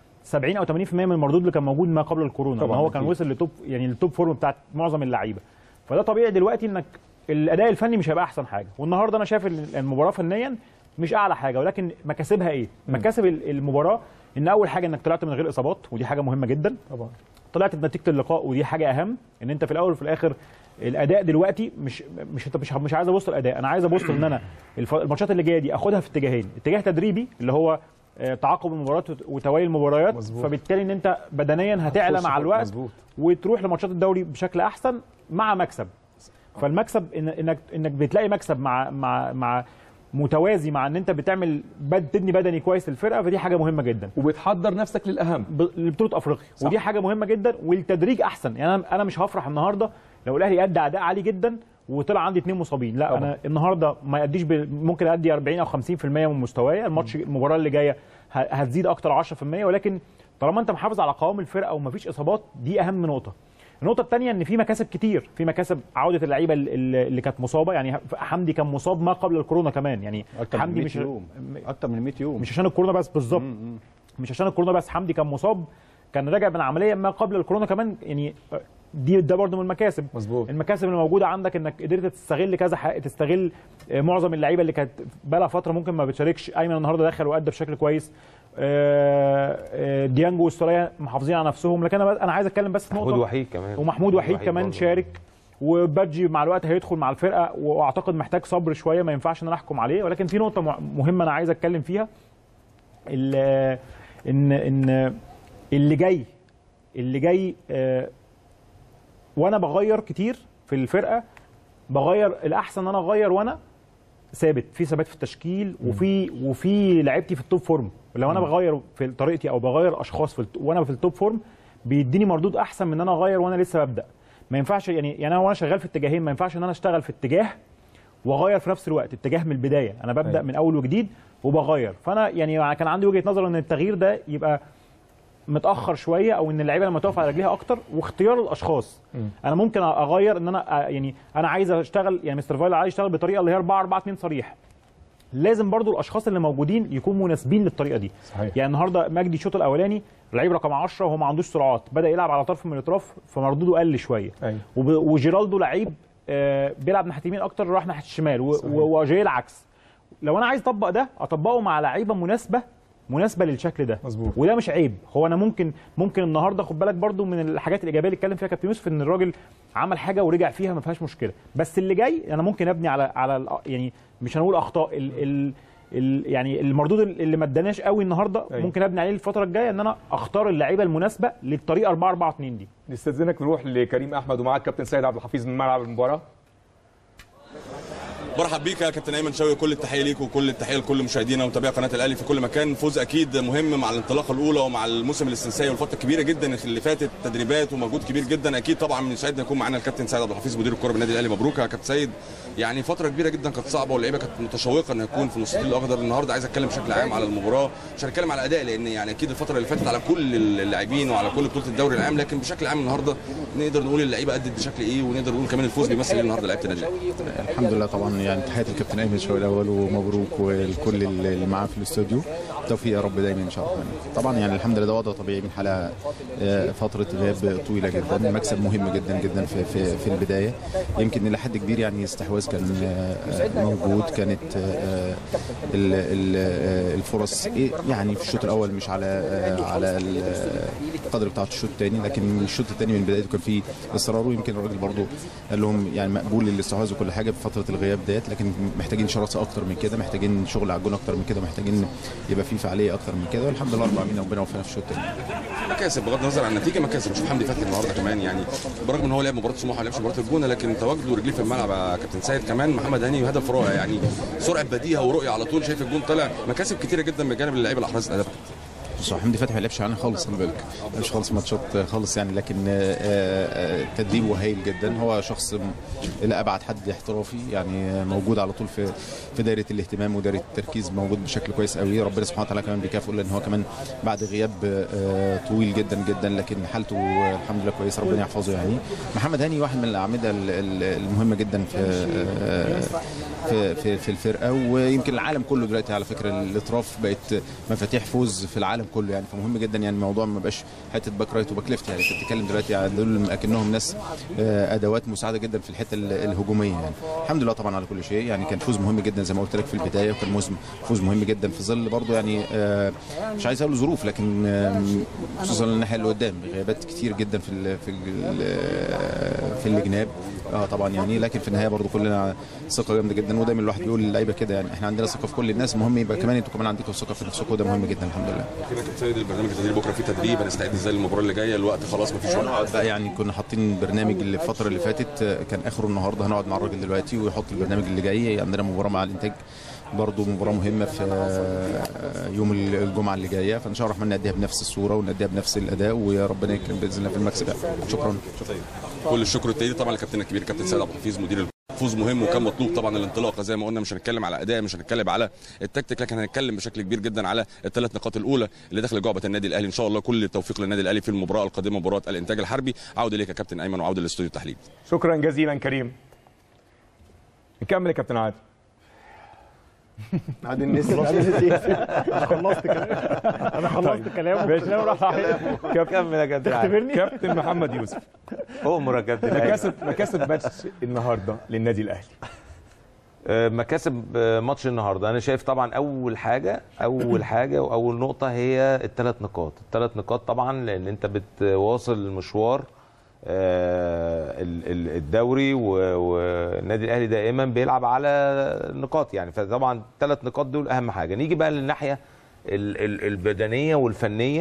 70 او 80% من المردود اللي كان موجود ما قبل الكورونا طبعاً ان هو كان أكيد. وصل لتوب يعني التوب فورم بتاعت معظم اللعيبه فده طبيعي دلوقتي انك الاداء الفني مش هيبقى احسن حاجه والنهارده انا شايف ال- المباراه فنيا مش اعلى حاجه ولكن مكاسبها ايه مكاسب ال- المباراه ان اول حاجه انك طلعت من غير اصابات ودي حاجه مهمه جدا طبعا طلعت بنتيجه اللقاء ودي حاجه اهم ان انت في الاول وفي الاخر الاداء دلوقتي مش مش انت مش مش عايز ابص الاداء انا عايز ابص ان انا الف- الماتشات اللي جايه دي اخدها في اتجاهين اتجاه تدريبي اللي هو آه، تعاقب المباريات وت- وتوالي المباريات مظبوط. فبالتالي ان انت بدنيا هتعلى هتخش مع في- الوقت مظبوط. وتروح لماتشات الدوري بشكل احسن مع مكسب فالمكسب إن انك انك بتلاقي مكسب مع مع مع متوازي مع ان انت بتعمل بد تبني بدني كويس للفرقه فدي حاجه مهمه جدا وبتحضر نفسك للاهم ب- لبطوله افريقيا صح. ودي حاجه مهمه جدا والتدريج احسن يعني انا انا مش هفرح النهارده لو الاهلي ادى اداء عالي جدا وطلع عندي اثنين مصابين لا طبعا. انا النهارده ما ياديش ب... ممكن ادي 40 او 50% من مستواي الماتش المباراه اللي جايه ه- هتزيد اكتر 10% ولكن طالما انت محافظ على قوام الفرقه ومفيش اصابات دي اهم نقطه النقطة الثانية إن في مكاسب كتير، في مكاسب عودة اللعيبة اللي اللي كانت مصابة، يعني حمدي كان مصاب ما قبل الكورونا كمان، يعني اكتر من حمدي 100 مش يوم اكتر من 100 يوم مش عشان الكورونا بس بالظبط مش عشان الكورونا بس حمدي كان مصاب كان راجع من عمليه ما قبل الكورونا كمان يعني دي ده برضه من المكاسب مظبوط المكاسب اللي موجوده عندك انك قدرت تستغل كذا حق تستغل آه، معظم اللعيبه اللي كانت بقى لها فتره ممكن ما بتشاركش ايمن النهارده دخل وادى بشكل كويس آه، آه، ديانجو والسوليه محافظين على نفسهم لكن انا بس- انا عايز اتكلم بس في محمود نقطه وحيد كمان ومحمود وحيد كمان برضه. شارك وبادجي مع الوقت هيدخل مع الفرقه واعتقد محتاج صبر شويه ما ينفعش ان انا احكم عليه ولكن في نقطه مع- مهمه انا عايز اتكلم فيها ال- ان ان اللي جاي اللي جاي آه، وانا بغير كتير في الفرقه بغير الاحسن ان انا اغير وانا ثابت في ثبات في التشكيل وفي وفي لعيبتي في التوب فورم لو انا مم. بغير في طريقتي او بغير اشخاص في الت- وانا في التوب فورم بيديني مردود احسن من ان انا اغير وانا لسه ببدا ما ينفعش يعني يعني انا وانا شغال في اتجاهين ما ينفعش ان انا اشتغل في اتجاه واغير في نفس الوقت اتجاه من البدايه انا ببدا أيوة. من اول وجديد وبغير فانا يعني كان عندي وجهه نظر ان التغيير ده يبقى متاخر شويه او ان اللعيبه لما تقف على رجليها اكتر واختيار الاشخاص مم. انا ممكن اغير ان انا يعني انا عايز اشتغل يعني مستر فايلر عايز يشتغل بطريقه اللي هي 4 4 2 صريح لازم برضو الاشخاص اللي موجودين يكونوا مناسبين للطريقه دي صحيح. يعني النهارده مجدي الشوط الاولاني لعيب رقم 10 وهو ما عندوش سرعات بدا يلعب على طرف من الاطراف فمردوده قل شويه أيوة. وب- وجيرالدو لعيب آه، بيلعب ناحيه اليمين اكتر راح ناحيه الشمال و- صحيح. و- واجاي العكس لو انا عايز اطبق ده اطبقه مع لعيبه مناسبه مناسبه للشكل ده مظبوط. وده مش عيب هو انا ممكن ممكن النهارده خد بالك برضو من الحاجات الايجابيه اللي اتكلم فيها كابتن يوسف ان الراجل عمل حاجه ورجع فيها ما فيهاش مشكله بس اللي جاي انا ممكن ابني على على الأ- يعني مش هنقول اخطاء ال ال ال يعني المردود اللي ما اداناش قوي النهارده أيوة. ممكن ابني عليه الفتره الجايه ان انا اختار اللعيبه المناسبه للطريقه 4 4 2 دي نستاذنك نروح لكريم احمد ومعاك كابتن سيد عبد الحفيظ من ملعب المباراه برحب بيك يا كابتن ايمن شوقي كل التحيه ليك وكل التحيه لكل مشاهدينا ومتابعي قناه الاهلي في كل مكان فوز اكيد مهم مع الانطلاقه الاولى ومع الموسم الاستثنائي والفتره الكبيره جدا اللي فاتت تدريبات ومجهود كبير جدا اكيد طبعا من سعيدنا يكون معانا الكابتن سيد عبد الحفيظ مدير الكره بالنادي الاهلي مبروك يا كابتن سيد يعني فتره كبيره جدا كانت صعبه واللعيبه كانت متشوقه ان يكون في المستطيل الاخضر النهارده عايز اتكلم بشكل عام على المباراه مش هنتكلم على الاداء لان يعني اكيد الفتره اللي فاتت على كل اللاعبين وعلى كل بطوله الدوري العام لكن بشكل عام النهارده نقدر نقول اللعيبه ادت بشكل ايه ونقدر نقول كمان الفوز بيمثل ايه النهارده لعيبه النادي الاهلي الحمد لله طبعا يعني تحياتي للكابتن ايمن شوقي الاول ومبروك والكل اللي معاه في الاستوديو توفيق يا رب دايما ان شاء الله طبعا يعني الحمد لله ده وضع طبيعي من حاله آه، فتره غياب طويله جدا مكسب مهم جدا جدا في في, في البدايه يمكن الى حد كبير يعني استحواذ كان آه، موجود كانت آه، ال- ال- آه، الفرص إيه يعني في الشوط الاول مش على آه، على ال- القدر بتاع الشوط الثاني لكن الشوط الثاني من بدايته كان فيه اصرار ويمكن الراجل برضو قال لهم يعني مقبول الاستحواذ وكل حاجه في فتره الغياب ديت لكن محتاجين شراسه اكتر من كده محتاجين شغل على الجون اكتر من كده محتاجين يبقى في فعاليه اكتر من كده والحمد لله رب العالمين ربنا وفقنا في الشوط الثاني مكاسب بغض النظر عن النتيجه مكاسب شوف حمدي فتحي النهارده كمان يعني برغم ان هو لعب مباراه سموحه ما لعبش مباراه الجونه لكن تواجده ورجليه في الملعب يا كابتن سيد كمان محمد هاني هدف رائع يعني سرعه بديهه ورؤيه على طول شايف الجون طالع مكاسب كتيره جدا من جانب اللعيبه اللي احرزت اهداف بص هو حمدي فتحي ما لعبش معانا خالص خلي بالك ما لعبش خالص ماتشات خالص يعني لكن آه، آه، تدريبه هايل جدا هو شخص م- الى ابعد حد احترافي يعني موجود على طول في في دايره الاهتمام ودايره التركيز موجود بشكل كويس قوي ربنا سبحانه وتعالى كمان بيكافئه لان هو كمان بعد غياب آه، طويل جدا جدا لكن حالته آه، الحمد لله كويسه ربنا يحفظه يعني محمد هاني واحد من الاعمده ال- ال- المهمه جدا في آه، في في, في الفرقه ويمكن العالم كله دلوقتي على فكره الاطراف بقت مفاتيح فوز في العالم كله يعني فمهم جدا يعني الموضوع ما بقاش حته باك رايت وباك ليفت يعني انت بتتكلم دلوقتي على دول اكنهم ناس آه، ادوات مساعده جدا في الحته ال- الهجوميه يعني الحمد لله طبعا على كل شيء يعني كان فوز مهم جدا زي ما قلت لك في البدايه وكان موسم فوز مهم جدا في ظل برضه يعني آه، مش عايز اقول ظروف لكن آه، خصوصا الناحيه اللي قدام غيابات كتير جدا في ال في ال في الجناب اه طبعا يعني لكن في النهايه برضه كلنا ثقه جامده جدا ودايما الواحد بيقول للعيبه كده يعني احنا عندنا ثقه في كل الناس المهم يبقى كمان انتوا كمان عندكم ثقه في نفسكم وده مهم جدا الحمد لله كده كابتن سيد البرنامج التدريب بكره فيه تدريب هنستعد ازاي للمباراه اللي جايه الوقت خلاص مفيش وقت بقى يعني كنا حاطين برنامج الفتره اللي فاتت آه، كان اخره النهارده هنقعد مع الراجل دلوقتي ويحط البرنامج اللي جاي عندنا مباراه مع الانتاج برضه مباراه مهمه في آه، يوم الجمعه اللي جايه فان شاء الله الرحمن نأديها بنفس الصوره ونأديها بنفس الاداء ويا ربنا يكرم باذن الله في المكسب يعني. شكرا كل الشكر والتقدير طبعا للكابتن الكبير كابتن سيد عبد الحفيظ مدير فوز مهم وكان مطلوب طبعا الانطلاقه زي ما قلنا مش هنتكلم على اداء مش هنتكلم على التكتيك لكن هنتكلم بشكل كبير جدا على الثلاث نقاط الاولى اللي داخل جعبه النادي الاهلي ان شاء الله كل التوفيق للنادي الاهلي في المباراه القادمه مباراه الانتاج الحربي عوده اليك يا كابتن ايمن وعوده للاستوديو التحليل شكرا جزيلا كريم نكمل يا كابتن عادل عادل نسي انا خلصت كلام انا خلصت كلامه ماشي. كلامه راح صحيح كمل يا كابتن عادل. تختبرني كابتن محمد يوسف امر يا كابتن أيمن. مكاسب مكاسب ماتش النهارده للنادي الاهلي آه، مكاسب آه، ماتش النهارده انا شايف طبعا اول حاجه اول حاجه واول نقطه هي الثلاث نقاط الثلاث نقاط طبعا لان انت بتواصل المشوار آه، ال- ال- الدوري و- والنادي الاهلي دائما بيلعب على النقاط يعني فطبعا الثلاث نقاط دول اهم حاجه نيجي بقى للناحيه ال- ال- البدنيه والفنيه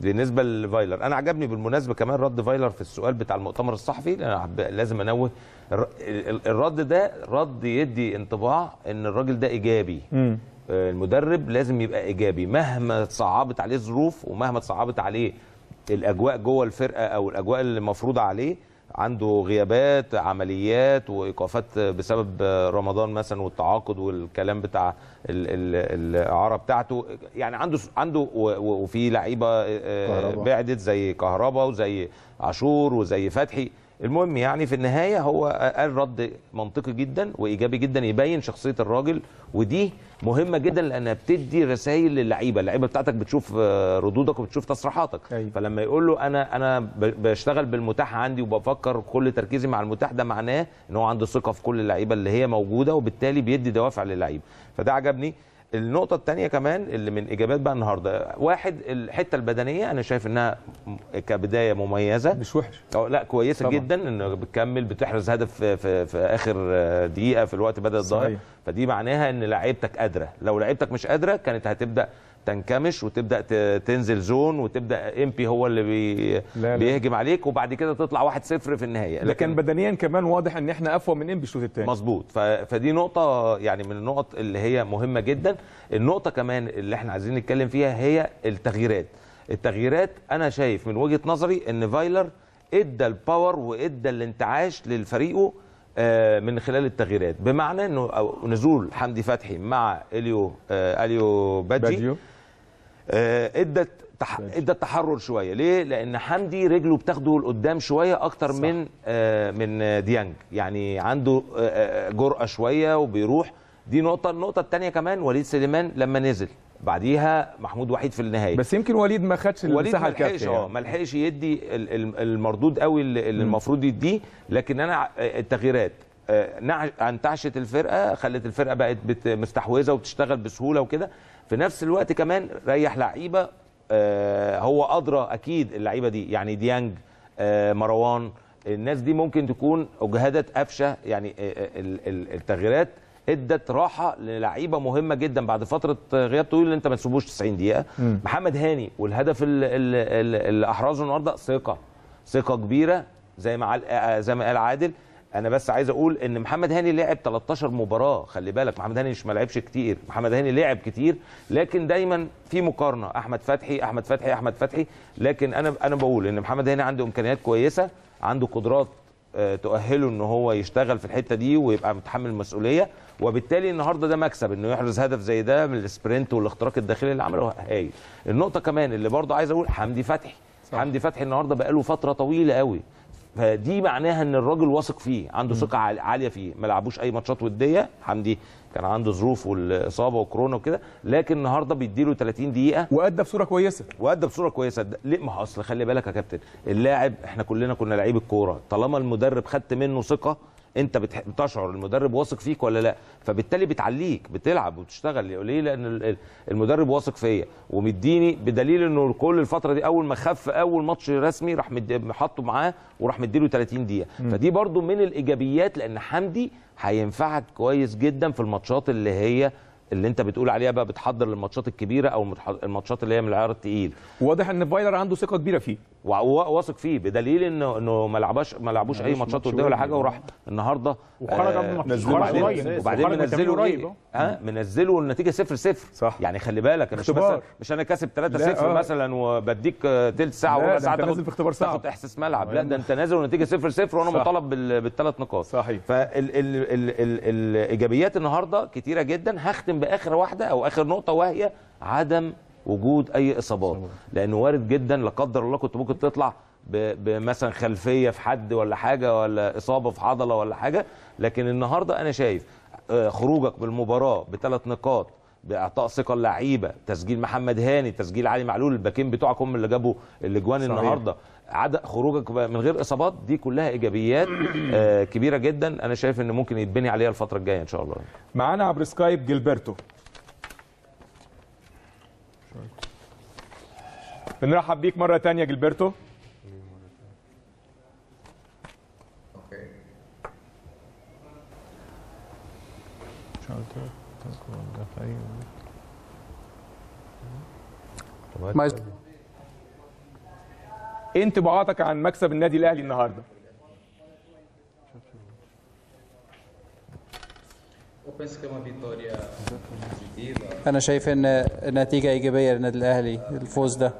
بالنسبه لفايلر انا عجبني بالمناسبه كمان رد فايلر في السؤال بتاع المؤتمر الصحفي لأن انا حب- لازم انوه الر- ال- الرد ده رد يدي انطباع ان الراجل ده ايجابي مم. آه، المدرب لازم يبقى ايجابي مهما صعبت عليه الظروف ومهما صعبت عليه الاجواء جوه الفرقه او الاجواء اللي مفروضه عليه عنده غيابات عمليات وايقافات بسبب رمضان مثلا والتعاقد والكلام بتاع ال- ال- الاعاره بتاعته يعني عنده عنده و- و- وفي لعيبه آه، كهربا. بعدت زي كهربا وزي عاشور وزي فتحي المهم يعني في النهايه هو قال رد منطقي جدا وايجابي جدا يبين شخصيه الراجل ودي مهمه جدا لانها بتدي رسائل للعيبه اللعيبه بتاعتك بتشوف آه، ردودك وبتشوف تصريحاتك أيوة. فلما يقول له انا انا ب- بشتغل بالمتاح عندي وبفكر كل تركيزي مع المتاح ده معناه ان هو عنده ثقه في كل اللعيبه اللي هي موجوده وبالتالي بيدي دوافع للعيبه فده عجبني النقطة الثانية كمان اللي من إيجابيات بقى النهاردة واحد الحتة البدنية أنا شايف إنها م- كبداية مميزة مش وحش أو لا كويسة طبعا. جدا إنه بتكمل بتحرز هدف في, في, في آخر آه، دقيقة في الوقت بدل الظاهر صحيح. فدي معناها إن لعيبتك قادرة لو لعيبتك مش قادرة كانت هتبدأ تنكمش وتبدا ت- تنزل زون وتبدا امبي هو اللي بي لا لا. بيهجم عليك وبعد كده تطلع 1-0 في النهايه لكن بدنيا كمان واضح ان احنا اقوى من انبي الشوط الثاني مظبوط ف... فدي نقطة يعني من النقط اللي هي مهمة جدا النقطة كمان اللي احنا عايزين نتكلم فيها هي التغييرات التغييرات انا شايف من وجهة نظري ان فايلر ادى الباور وادى الانتعاش للفريقه آه، من خلال التغييرات بمعنى انه أو نزول حمدي فتحي مع اليو آه، اليو بادجي, باديو آه، ادت تح... ادت تحرر شويه ليه لان حمدي رجله بتاخده لقدام شويه اكتر صح. من آه، من آه، ديانج يعني عنده آه، آه، جرأه شويه وبيروح دي نقطه النقطه الثانيه كمان وليد سليمان لما نزل بعديها محمود وحيد في النهايه بس يمكن وليد ما خدش وليد المساحه ما لحقش الكافيه اه يعني. ما لحقش يدي ال- ال- المردود قوي اللي اللي المفروض يديه لكن انا ع- التغييرات آه، نع- انتعشت الفرقه خلت الفرقه بقت بت- مستحوذه وبتشتغل بسهوله وكده في نفس الوقت كمان ريح لعيبه آه، هو ادرى اكيد اللعيبه دي يعني ديانج آه، مروان الناس دي ممكن تكون اجهدت قفشه يعني آه، آه، ال- ال- التغييرات ادت راحه للعيبه مهمه جدا بعد فتره غياب طويل اللي انت ما تسيبوش 90 دقيقه مم. محمد هاني والهدف ال- ال- ال- اللي احرزه النهارده ثقه ثقه كبيره زي ما عل- آه، زي ما قال عادل انا بس عايز اقول ان محمد هاني لعب 13 مباراه خلي بالك محمد هاني مش ما لعبش كتير محمد هاني لعب كتير لكن دايما في مقارنه احمد فتحي احمد فتحي احمد فتحي لكن انا انا بقول ان محمد هاني عنده امكانيات كويسه عنده قدرات آه، تؤهله ان هو يشتغل في الحته دي ويبقى متحمل المسؤوليه وبالتالي النهارده ده مكسب انه يحرز هدف زي ده من السبرنت والاختراق الداخلي اللي عمله هايل النقطه كمان اللي برضه عايز اقول حمدي فتحي صح. حمدي فتحي النهارده بقاله فتره طويله قوي فدي معناها ان الراجل واثق فيه عنده ثقه عال- عاليه فيه ما لعبوش اي ماتشات وديه حمدي كان عنده ظروف والاصابه وكورونا وكده لكن النهارده بيديله 30 دقيقه وادى بصوره كويسه وادى بصوره كويسه ده- ليه ما هو اصل خلي بالك يا كابتن اللاعب احنا كلنا كنا لعيب الكوره طالما المدرب خدت منه ثقه انت بتح... بتشعر المدرب واثق فيك ولا لا فبالتالي بتعليك بتلعب وتشتغل ليه لان ال- ال- المدرب واثق فيا ومديني بدليل انه كل الفتره دي اول ما خف اول ماتش رسمي راح مد- حاطه معاه وراح مديله 30 دقيقه فدي برضو من الايجابيات لان حمدي هينفعك كويس جدا في الماتشات اللي هي اللي انت بتقول عليها بقى بتحضر للماتشات الكبيره او المتح- الماتشات اللي هي من العيار التقيل واضح ان فايلر عنده ثقه كبيره فيه وهو واثق فيه بدليل انه انه ما لعباش ما لعبوش اي ملوش ماتشات ماتش وديه ولا ودي. حاجه وراح النهارده وخرج قبل الماتش. نزلوه خرج بعدين. قريب. وبعدين وخرج من التمرين منزله قريب ايه؟ أهو. ها منزله النتيجه 0 0 صح. يعني خلي بالك انا مش اختبار. مثلا مش انا كاسب 3 لا، 0 آه. مثلا وبديك آه، تلت ساعه لا، وربع ده ساعه أنت تاخد نازل في اختبار صعب. تاخد احساس ملعب لا ده انت نازل والنتيجه 0 0 وانا صح. مطالب بال- بالثلاث نقاط صحيح. فالايجابيات النهارده كتيره جدا هختم باخر واحده او اخر نقطه وهي عدم وجود اي اصابات لانه وارد جدا لا قدر الله كنت ممكن تطلع ب- بمثلا خلفيه في حد ولا حاجه ولا اصابه في عضله ولا حاجه لكن النهارده انا شايف آه، خروجك بالمباراه بثلاث نقاط باعطاء ثقه اللعيبه تسجيل محمد هاني تسجيل علي معلول الباكين بتوعك هم اللي جابوا الاجوان صحيح. النهارده عدد خروجك بقى من غير اصابات دي كلها ايجابيات آه، كبيره جدا انا شايف ان ممكن يتبني عليها الفتره الجايه ان شاء الله معانا عبر سكايب جilberto بنرحب بيك مره تانية جilberto Mas ايه انطباعاتك عن مكسب النادي الاهلي النهارده انا شايف ان نتيجه ايجابيه للنادي الاهلي الفوز ده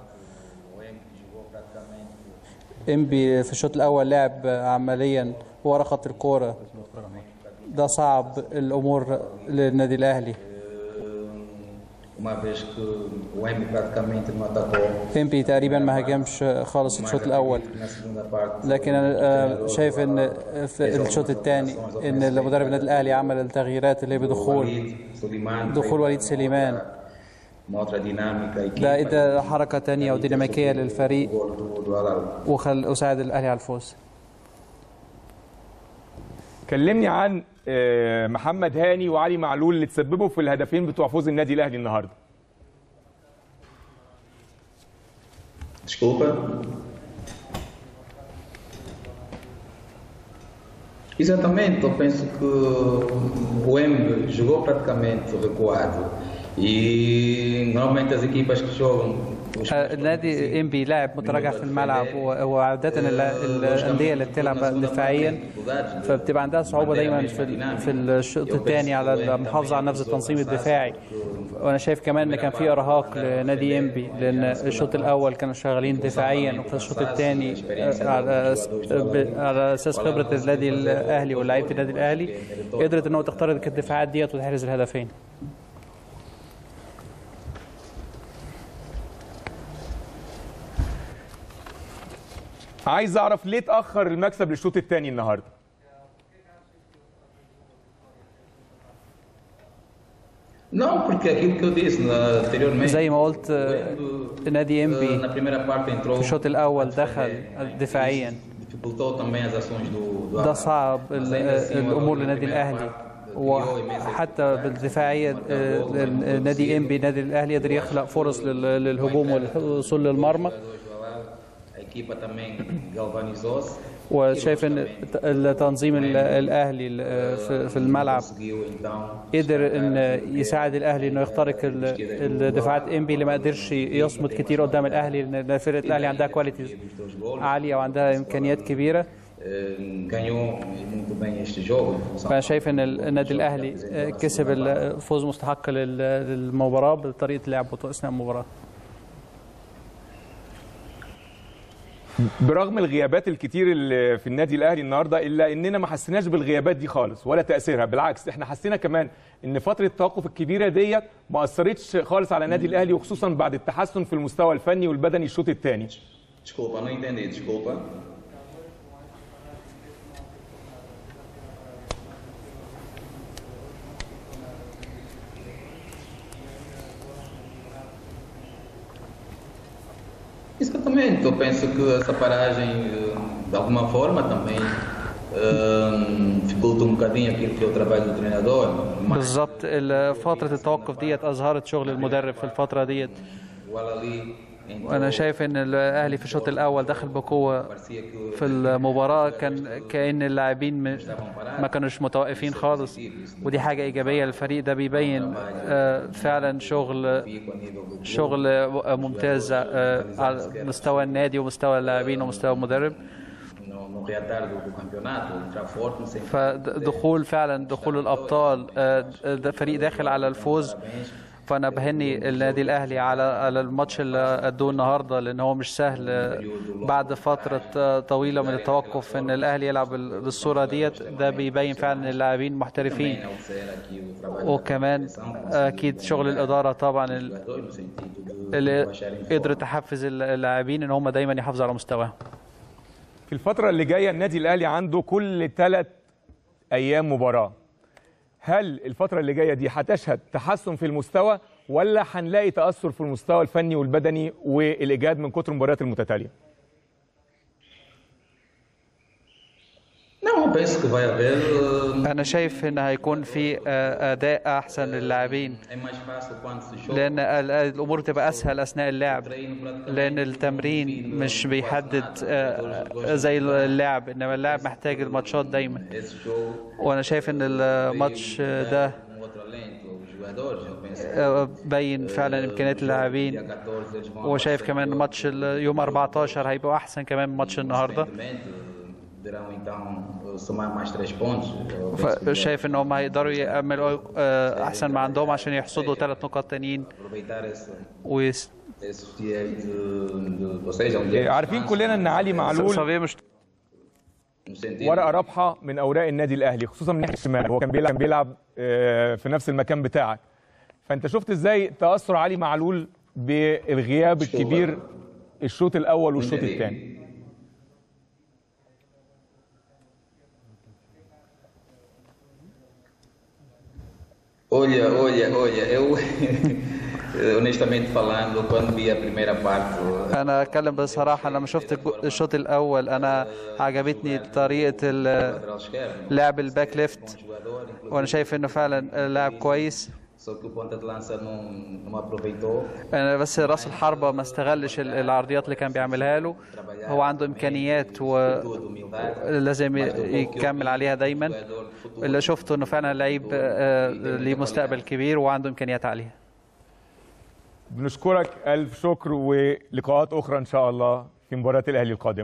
انبي في الشوط الاول لعب عمليا ورا خط الكوره ده صعب الامور للنادي الاهلي uma vez que o Embi praticamente não atacou. انبي تقريبا ما هاجمش خالص الشوط الاول Na segunda parte, لكن انا شايف ان في الشوط الثاني ان المدرب النادي الاهلي عمل التغييرات اللي هي بدخول Suleiman دخول وليد سليمان uma outra dinâmica ده ادى حركه تانية وديناميكيه للفريق do Alau. وخل وساعد الاهلي على الفوز كلمني عن آه، محمد هاني وعلي معلول اللي تسببوا في الهدفين بتوع فوز النادي الاهلي النهارده Desculpa. Exatamente, eu penso que o Embi jogou praticamente recuado e normalmente as equipas que jogam os آه، النادي انبي لاعب متراجع في الملعب و- وعادة ال- الأندية اللي بتلعب دفاعيا فبتبقى عندها صعوبة دايما في ال- في الشوط الثاني على المحافظة على نفس التنظيم الدفاعي وأنا شايف كمان إن كان في إرهاق لنادي انبي لأن الشوط الأول كانوا شغالين دفاعيا وفي الشوط الثاني آه، على أس- ب- على أساس خبرة النادي الأهلي ولاعيبة النادي الأهلي قدرت إنه تخترق الدفاعات ديت وتحرز الهدفين عايز اعرف ليه اتاخر المكسب للشوط الثاني النهارده Não, porque aquilo que eu disse na- anteriormente. زي ما قلت آه، نادي انبي Na primeira parte entrou. في الشوط الأول دخل دفاعيا dificultou também as ações do, do ده Alau. صعب ال- Mas ainda assim, الامور o للنادي primeiro الاهلي وحتى بالدفاعيه آه، نادي انبي نادي الاهلي قدر يخلق فرص لل- للهجوم والوصول للمرمى A equipa também galvanizou-se. وشايف ان التنظيم ال- الاهلي ال- في في الملعب Conseguiu então قدر ان يساعد الاهلي انه يخترق ال- الدفاعات انبي اللي ما قدرش يصمد كتير قدام الاهلي لان فرقه الاهلي عندها كواليتيز عاليه وعندها امكانيات كبيره eh, ganhou muito bem este jogo. em função فانا شايف ان النادي الاهلي آه، كسب الفوز مستحق لل- للمباراه بطريقه لعبه اثناء المباراه برغم الغيابات الكتير اللي في النادي الاهلي النهارده الا اننا ما حسيناش بالغيابات دي خالص ولا تاثيرها بالعكس احنا حسينا كمان ان فتره التوقف الكبيره ديت ما اثرتش خالص على النادي الاهلي وخصوصا بعد التحسن في المستوى الفني والبدني الشوط الثاني Desculpa, não entendi, desculpa. Exatamente, eu penso que essa paragem, eh, de alguma forma, também eh, dificulta um bocadinho aquilo que é o trabalho do treinador. Mas بالظبط ال- فتره التوقف ديت اظهرت شغل المدرب في الفتره ديت igual ali entrou, وانا شايف ان الاهلي في الشوط الاول دخل بقوه في المباراه كان كان اللاعبين م- ما كانوش متوقفين خالص ودي حاجه ايجابيه للفريق ده بيبين آه، فعلا شغل شغل ممتاز آه، على مستوى النادي ومستوى اللاعبين ومستوى المدرب no, no reatardo do campeonato, entrar forte, sem فدخول فعلا دخول الابطال آه، ده فريق داخل على الفوز فانا بهني النادي الاهلي على على الماتش اللي ادوه النهارده لان هو مش سهل آه، بعد فتره آه، طويله من التوقف ان الاهلي يلعب بال- بالصوره ديت ده بيبين فعلا ان اللاعبين محترفين وكمان اكيد شغل الاداره طبعا ال- اللي قدر تحفز اللاعبين ان هم دايما يحافظوا على مستواهم في الفتره اللي جايه النادي الاهلي عنده كل ثلاث ايام مباراه هل الفتره اللي جايه دي هتشهد تحسن في المستوى ولا هنلاقي تاثر في المستوى الفني والبدني والاجهاد من كتر المباريات المتتاليه Não, eu penso que vai haver. eh, انا شايف ان هيكون في آه، اداء احسن للاعبين É mais fácil quando se joga. لان ال- الامور تبقى اسهل اثناء اللعب لان التمرين مش بيحدد آه، زي اللعب انما اللعب محتاج الماتشات دايما Esse jogo وانا شايف ان الماتش ده um outro alento, jogar آه، بين فعلا امكانيات اللاعبين وشايف كمان ماتش ال- يوم 14 هيبقوا احسن كمان من ماتش النهارده Poderão então somar mais três pontos. Eu penso que فشايف ان هم هيقدروا يعملوا آه، احسن ما عندهم عشان يحصدوا ثلاث نقاط تانيين aproveitar esse, ويس esse dia de, de, ou seja, um dia de عارفين كلنا ان علي معلول مش no sentido ورقه رابحه من اوراق النادي الاهلي خصوصا من ناحيه الشمال هو كان بيلعب كان بيلعب آه، في نفس المكان بتاعك فانت شفت ازاي تاثر علي معلول بالغياب الكبير الشوط الاول والشوط الثاني Olha, olha, olha, eu honestamente falando, quando vi a primeira parte, انا اتكلم بصراحه لما شفت الجو- الشوط الاول انا عجبتني طريقه ال- لعب الباك ليفت وانا شايف انه فعلا لاعب كويس só que o ponta de lança não, não aproveitou. انا بس راس الحربه ما استغلش ال- العرضيات اللي كان بيعملها له هو عنده امكانيات ولازم يكمل عليها دايما اللي شفته انه فعلا لعيب آه، ليه مستقبل كبير وعنده امكانيات عاليه بنشكرك الف شكر ولقاءات اخرى ان شاء الله في مباراه الاهلي القادمه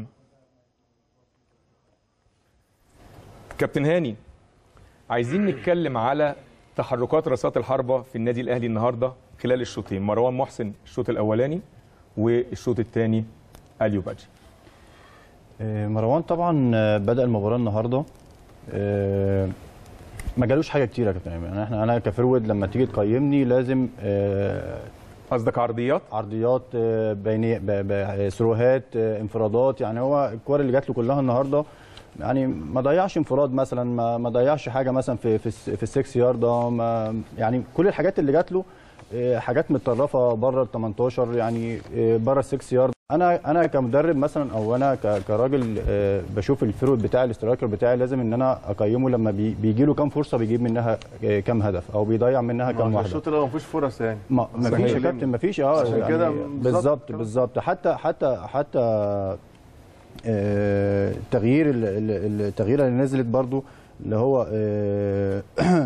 كابتن هاني عايزين نتكلم على تحركات رصات الحربه في النادي الاهلي النهارده خلال الشوطين مروان محسن الشوط الاولاني والشوط الثاني اليو باجي آه، مروان طبعا آه، بدأ المباراة النهارده آه، ما جالوش حاجة كتير يا كابتن ايمن يعني احنا انا كفرود لما تيجي تقيمني لازم قصدك عرضيات عرضيات آه، بيني ب- ب- سروهات آه، انفرادات يعني هو الكور اللي جات له كلها النهارده يعني ما ضيعش انفراد مثلا ما, ما ضيعش حاجه مثلا في في, الس- في السكس يارده ما يعني كل الحاجات اللي جات له آه، حاجات متطرفه بره ال 18 يعني آه، بره السكس يارد انا انا كمدرب مثلا او انا ك- كراجل آه، بشوف الفرود بتاعي الاسترايكر بتاعي لازم ان انا اقيمه لما بي- بيجي له كام فرصه بيجيب منها آه، كام هدف او بيضيع منها كام واحده الشوط الاول مفيش فرص يعني ما ما صحيح. فيش يا كابتن ما فيش اه عشان يعني كده بالظبط بالظبط حتى حتى حتى آه، التغيير ال- ال- التغييره اللي نزلت برضو اللي هو آه،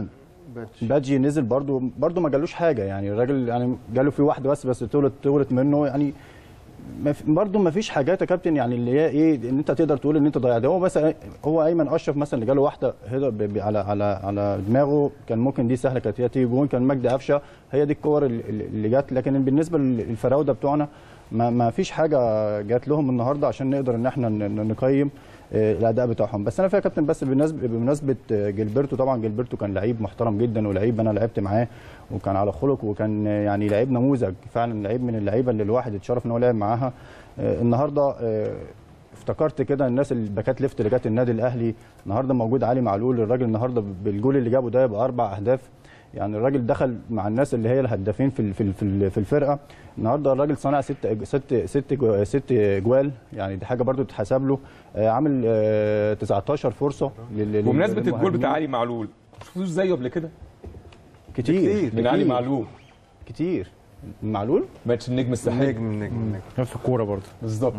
بادجي نزل برضو برضو ما جالوش حاجه يعني الراجل يعني جاله في واحده بس بس طولت طولت منه يعني ما في- برضه ما فيش حاجات يا كابتن يعني اللي هي ايه ان انت تقدر تقول ان انت ضيعت هو بس هو ايمن اشرف مثلا اللي جاله واحده هيدر ب- ب- على على على دماغه كان ممكن دي سهله كانت هي تيجي جون كان مجدي قفشه هي دي الكور اللي اللي جت لكن بالنسبه للفراوده بتوعنا ما, ما فيش حاجه جات لهم النهارده عشان نقدر ان احنا ن- ن- نقيم آه، الاداء بتاعهم بس انا فيها كابتن بس بالنسبه بمناسبه آه، جilberto طبعا جilberto كان لعيب محترم جدا ولعيب انا لعبت معاه وكان على خلق وكان آه، يعني لعيب نموذج فعلا لعيب من اللعيبه اللي الواحد اتشرف ان هو لعب معاها آه، النهارده آه، افتكرت كده الناس الباكات ليفت اللي جت النادي الاهلي النهارده موجود علي معلول الراجل النهارده بالجول اللي جابه ده باربع اهداف يعني الراجل دخل مع الناس اللي هي الهدافين في ال- في ال- في ال- في الفرقه النهارده الراجل صنع ست أج- ست ست جو- ست جوال يعني دي حاجه برضو تتحسب له آه، عامل آه، 19 فرصه لل- لل- بمناسبه الجول للمهاجمين. بتاع علي معلول ما شفتوش زيه قبل كده كتير من علي كتير. معلول كتير معلول ماتش النجم الساحلي نجم النجم نفس الكوره برضه بالظبط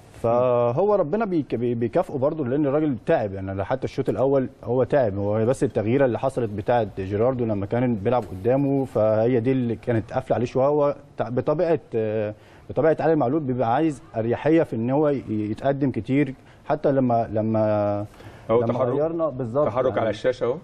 فهو ربنا بيك- بي- بيكافئه برضه لان الراجل تعب يعني حتى الشوط الاول هو تعب هو بس التغييره اللي حصلت بتاعه جيراردو لما كان بيلعب قدامه فهي دي اللي كانت قافله عليه شويه هو تع- بطبيعه آه، بطبيعه علي معلول بيبقى عايز اريحيه في ان هو ي- يتقدم كتير حتى لما لما اهو لما تحرك غيرنا بالظبط تحرك يعني على الشاشه اهو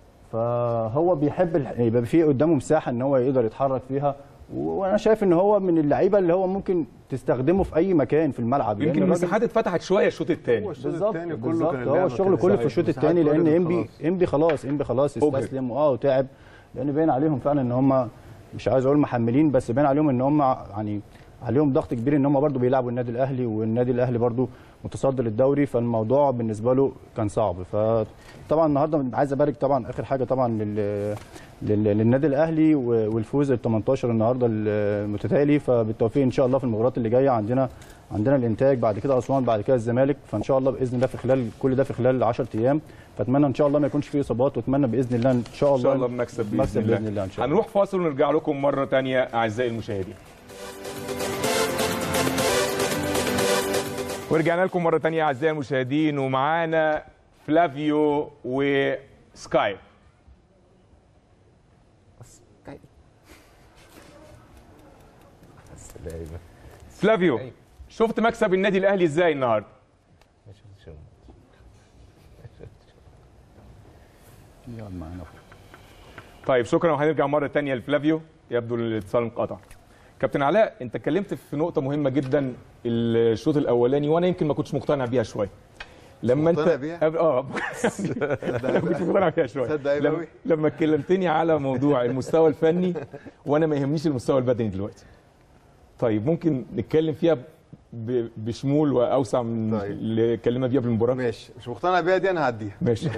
فهو بيحب الح- يبقى في قدامه مساحه ان هو يقدر يتحرك فيها وانا شايف ان هو من اللعيبه اللي هو ممكن تستخدمه في اي مكان في الملعب لأن يمكن الراجل- المساحات اتفتحت شويه الشوط الثاني بالظبط بالظبط هو الشغل كله في الشوط الثاني لان انبي انبي خلاص انبي خلاص استسلم اه وتعب لان باين عليهم فعلا ان هم مش عايز اقول محملين بس باين عليهم ان هم يعني عليهم ضغط كبير ان هم برضو بيلعبوا النادي الاهلي والنادي الاهلي برضو متصدر الدوري فالموضوع بالنسبه له كان صعب فطبعا النهارده عايز ابارك طبعا اخر حاجه طبعا لل لل- للنادي الاهلي و- والفوز ال 18 النهارده المتتالي فبالتوفيق ان شاء الله في المباريات اللي جايه عندنا عندنا الانتاج بعد كده اسوان بعد كده الزمالك فان شاء الله باذن الله في خلال كل ده في خلال 10 ايام فاتمنى ان شاء الله ما يكونش فيه اصابات واتمنى باذن الله ان شاء الله ان شاء الله بنكسب باذن مكسب الله, باذن الله ان شاء الله هنروح فاصل ونرجع لكم مره ثانيه اعزائي المشاهدين ورجعنا لكم مره ثانيه اعزائي المشاهدين ومعانا فلافيو وسكاي دايما فلافيو شفت مكسب النادي الاهلي ازاي النهارده يقعد معانا طيب شكرا وهنرجع مره تانية لفلافيو يبدو الاتصال انقطع كابتن علاء انت اتكلمت في نقطه مهمه جدا الشوط الاولاني وانا يمكن ما كنتش مقتنع بيها شويه لما انت مقتنع بيها؟ أب- اه أنا كنت مقتنع بيها شويه تصدق عيب لما, أوي. لما اتكلمتني على موضوع المستوى الفني وانا ما يهمنيش المستوى البدني دلوقتي طيب ممكن نتكلم فيها ب- بشمول واوسع من طيب. اللي اتكلمنا بيها بالمباراه ماشي مش مقتنع بيها دي انا هعديها ماشي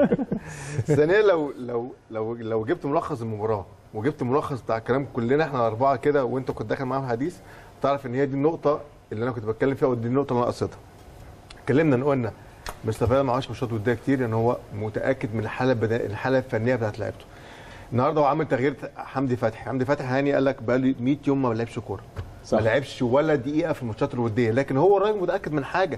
ثانيا لو لو لو لو جبت ملخص المباراه وجبت ملخص بتاع الكلام كلنا احنا اربعه كده وانت كنت داخل معاهم حديث تعرف ان هي دي النقطه اللي انا كنت بتكلم فيها ودي النقطه اللي انا قصدها اتكلمنا ان قلنا مستفاد ما عادش ماتشات وديه كتير ان هو متاكد من الحاله البدنيه الحاله الفنيه بتاعت لعيبته النهارده هو عامل تغيير حمدي فتحي حمدي فتحي هاني قال لك بقى لي 100 يوم ما لعبش كوره صح. ما لعبش ولا دقيقه في الماتشات الوديه لكن هو الراجل متاكد من حاجه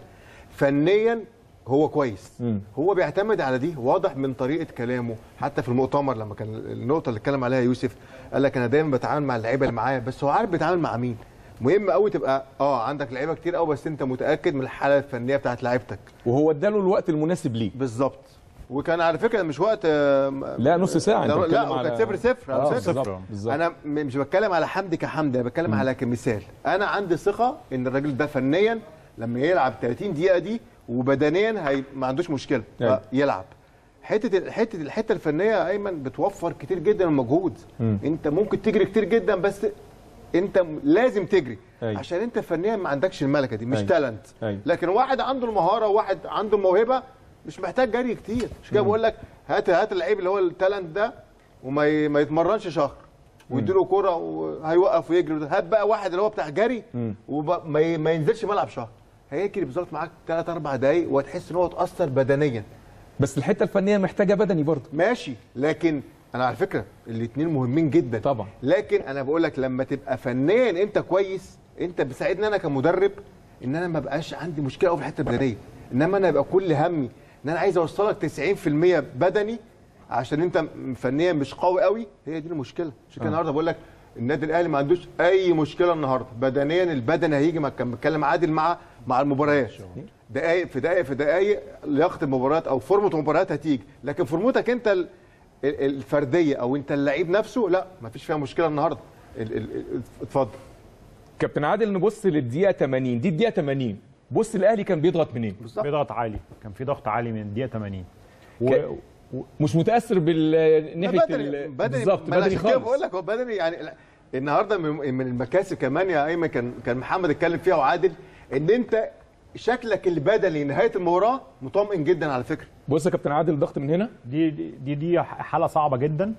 فنيا هو كويس مم. هو بيعتمد على دي واضح من طريقه كلامه حتى في المؤتمر لما كان النقطه اللي اتكلم عليها يوسف قال لك انا دايما بتعامل مع اللعيبه اللي معايا بس هو عارف بيتعامل مع مين مهم قوي تبقى اه عندك لعيبه كتير قوي بس انت متاكد من الحاله الفنيه بتاعت لعيبتك وهو اداله الوقت المناسب ليه بالظبط وكان على فكره مش وقت آه، لا، نص ساعة، أنت لا بتتكلم لا وكان على- صفر صفر آه، على صفر بالظبط، بالظبط. انا م- مش بتكلم على حمدي كحمدي انا بتكلم على كمثال انا عندي ثقه ان الراجل ده فنيا لما يلعب 30 دقيقه دي وبدنيا هي ما عندوش مشكله أيوة. يلعب حته ال- حته الحته الفنيه يا ايمن بتوفر كتير جدا من المجهود مم. انت ممكن تجري كتير جدا بس انت م- لازم تجري أيوة. عشان انت فنيا ما عندكش الملكه دي مش أيوة. تالنت أيوة. لكن واحد عنده المهاره وواحد عنده الموهبه مش محتاج جري كتير مش كده بقول لك هات هات اللعيب اللي هو التالنت ده وما ي- ما يتمرنش شهر ويديله كوره وهيوقف ويجري هات بقى واحد اللي هو بتاع جري مم. وما ي- ما ينزلش ملعب شهر هيجري بالظبط معاك 3 4 دقايق وهتحس ان هو اتاثر بدنيا بس الحته الفنيه محتاجه بدني برضه ماشي لكن انا على فكره الاثنين مهمين جدا طبعا لكن انا بقول لك لما تبقى فنيا انت كويس انت بتساعدني انا كمدرب ان انا ما بقاش عندي مشكله قوي في الحته البدنيه انما انا يبقى كل همي ان انا عايز اوصلك 90% بدني عشان انت م- فنيا مش قوي قوي هي دي المشكله عشان كده آه. النهارده بقول لك النادي الاهلي ما عندوش اي مشكله النهارده بدنيا البدن هيجي ما كان بتكلم عادل مع مع المباريات دقائق في دقائق في دقائق لياقه المباريات او فورمه المباريات هتيجي لكن فورمتك انت ال- ال- الفرديه او انت اللعيب نفسه لا ما فيش فيها مشكله النهارده ال- ال- ال- اتفضل كابتن عادل نبص للدقيقه 80 دي الدقيقه 80 بص الاهلي كان بيضغط منين بيضغط عالي كان في ضغط عالي من الدقيقه 80 و... ك- مش متاثر بال ناحيه بدني ال- بدني بالظبط ما أنا بدني عشان كده بقول خالص لك هو بدني يعني لا، النهارده من من المكاسب كمان يا ايمن كان كان محمد اتكلم فيها وعادل ان انت شكلك البدني نهايه المباراه مطمئن جدا على فكره بص يا كابتن عادل الضغط من هنا دي دي دي, دي حاله صعبه جدا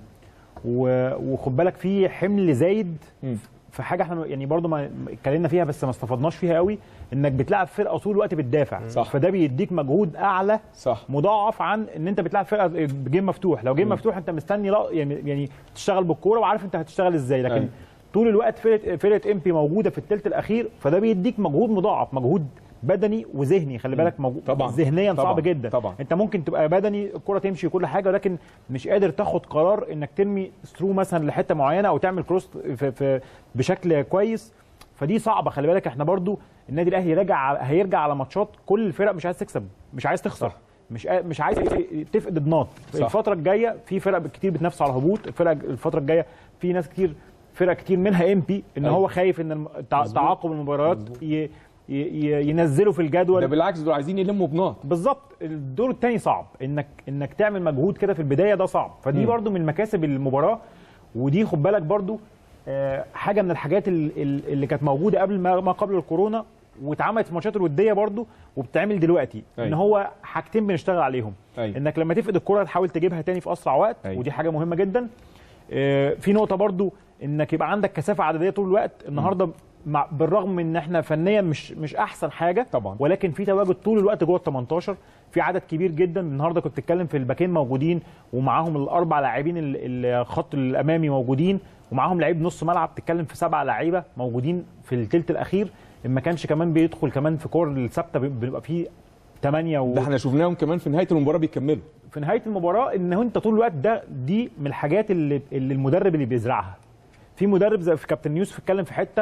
و- وخد بالك في حمل زايد في حاجه احنا يعني برضو ما اتكلمنا فيها بس ما استفدناش فيها قوي انك بتلعب فرقه طول الوقت بتدافع صح. فده بيديك مجهود اعلى صح مضاعف عن ان انت بتلعب فرقه بجيم مفتوح لو جيم مم. مفتوح انت مستني لا يعني يعني تشتغل بالكوره وعارف انت هتشتغل ازاي لكن أيوة. طول الوقت فرقه فرقه ام بي موجوده في الثلث الاخير فده بيديك مجهود مضاعف مجهود بدني وذهني خلي بالك مجهود طبعاً. ذهنيا طبعاً. صعب جدا طبعاً. انت ممكن تبقى بدني الكره تمشي وكل حاجه ولكن مش قادر تاخد قرار انك ترمي ثرو مثلا لحته معينه او تعمل كروس في في بشكل كويس فدي صعبه خلي بالك احنا برضو النادي الاهلي راجع على- هيرجع على ماتشات كل الفرق مش عايز تكسب مش عايز تخسر صح. مش قا- مش عايز تفقد نقاط صح. الفتره الجايه في فرق كتير بتنافس على الهبوط الفرق الفتره الجايه في ناس كتير فرق كتير منها ام بي ان أيوة. هو خايف ان الم- تع- مظبوط. تعاقب المباريات ي- ي- ي- ينزلوا في الجدول ده بالعكس دول عايزين يلموا بنقط بالظبط الدور الثاني صعب انك انك تعمل مجهود كده في البدايه ده صعب فدي مم. برضو من مكاسب المباراه ودي خد بالك برضو آه، حاجه من الحاجات ال- ال- اللي كانت موجوده قبل ما ما قبل الكورونا واتعملت في الماتشات الوديه برضو وبتتعمل دلوقتي ان أيوة. هو حاجتين بنشتغل عليهم أيوة. انك لما تفقد الكره تحاول تجيبها تاني في اسرع وقت أيوة. ودي حاجه مهمه جدا آه، في نقطه برضو انك يبقى عندك كثافه عدديه طول الوقت النهارده مع بالرغم من ان احنا فنيا مش مش احسن حاجه طبعا ولكن في تواجد طول الوقت جوه ال 18 في عدد كبير جدا النهارده كنت بتتكلم في الباكين موجودين ومعاهم الاربع لاعبين ال- الخط الامامي موجودين ومعاهم لعيب نص ملعب بتتكلم في سبع لعيبه موجودين في الثلث الاخير ان ما كانش كمان بيدخل كمان في كور الثابته بيبقى فيه 8 و... ده احنا شفناهم كمان في نهايه المباراه بيكملوا في نهايه المباراه ان هو انت طول الوقت ده دي من الحاجات اللي, اللي المدرب اللي بيزرعها في مدرب زي في كابتن يوسف اتكلم في حته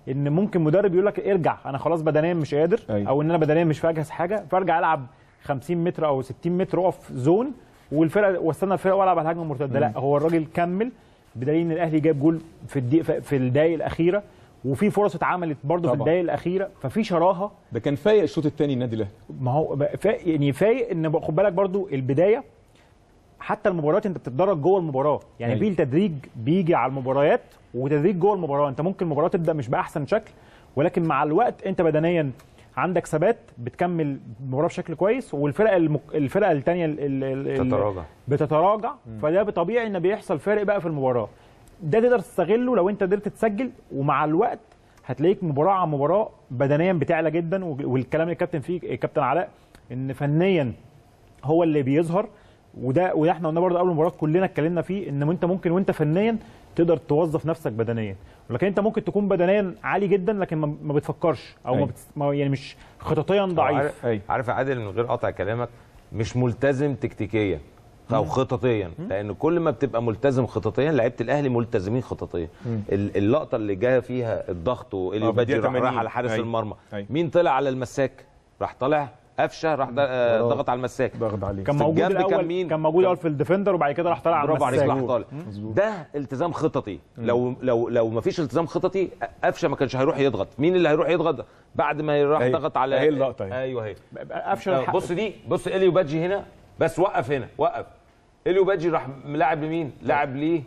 ان ممكن مدرب يقول لك ارجع انا خلاص بدنيا مش قادر أيوة. او ان انا بدنيا مش فاجهز حاجه فارجع العب 50 متر او 60 متر اقف زون والفرقه واستنى الفرقه والعب على الهجمه المرتده لا هو الراجل كمل بدليل ان الاهلي جاب جول في الدقيقه في الدقائق الاخيره وفي فرص اتعملت برضه في طبعا. الدقائق الاخيره ففي شراهه ده كان فايق الشوط الثاني النادي الاهلي ما هو بقى فا- يعني فايق ان بقى- خد بالك برضو البدايه حتى المباريات انت بتتدرج جوه المباراه يعني أيوة. في تدريج بيجي على المباريات وتدريج جوه المباراه انت ممكن المباراه تبدا مش باحسن شكل ولكن مع الوقت انت بدنيا عندك ثبات بتكمل المباراه بشكل كويس والفرقه المك... الفرقه الثانيه ال... ال... ال... تتراجع. بتتراجع فده طبيعي ان بيحصل فارق بقى في المباراه ده تقدر تستغله لو انت قدرت تسجل ومع الوقت هتلاقيك مباراه عن مباراه بدنيا بتعلى جدا والكلام اللي الكابتن فيه الكابتن علاء ان فنيا هو اللي بيظهر وده وده احنا قلنا برضه قبل المباراه كلنا اتكلمنا فيه ان انت ممكن وانت فنيا تقدر توظف نفسك بدنيا ولكن انت ممكن تكون بدنيا عالي جدا لكن ما ما بتفكرش او ما, أيوة. بتس... ما يعني مش خططيا ضعيف عارف, عارف يا عادل من غير قطع كلامك مش ملتزم تكتيكيا او خططيا لان كل ما بتبقى ملتزم خططيا لعيبه الاهلي ملتزمين خططيا مم. ال- اللقطه اللي جايه فيها الضغط آه، واليو في بادجي الدقيقة راح, راح 80. على حارس أيوة. المرمى أيوة. مين طلع على المساك راح طالع قفشه راح ض- آه، ضغط على المساك ضغط عليه كان في موجود الجنب الاول كان مين؟ كان موجود الاول في الديفندر وبعد كده راح طالع على برافو عليك المساك راح طالع ده التزام خططي لو لو لو ما فيش التزام خططي قفشه ما كانش هيروح يضغط مين اللي هيروح يضغط بعد ما يروح أهي. ضغط على أهي اللقطة أهي. ايوه اهي قفشه آه، بص دي بص اليو بادجي هنا بس وقف هنا وقف اليو بادجي راح ملاعب لمين؟ لاعب ليه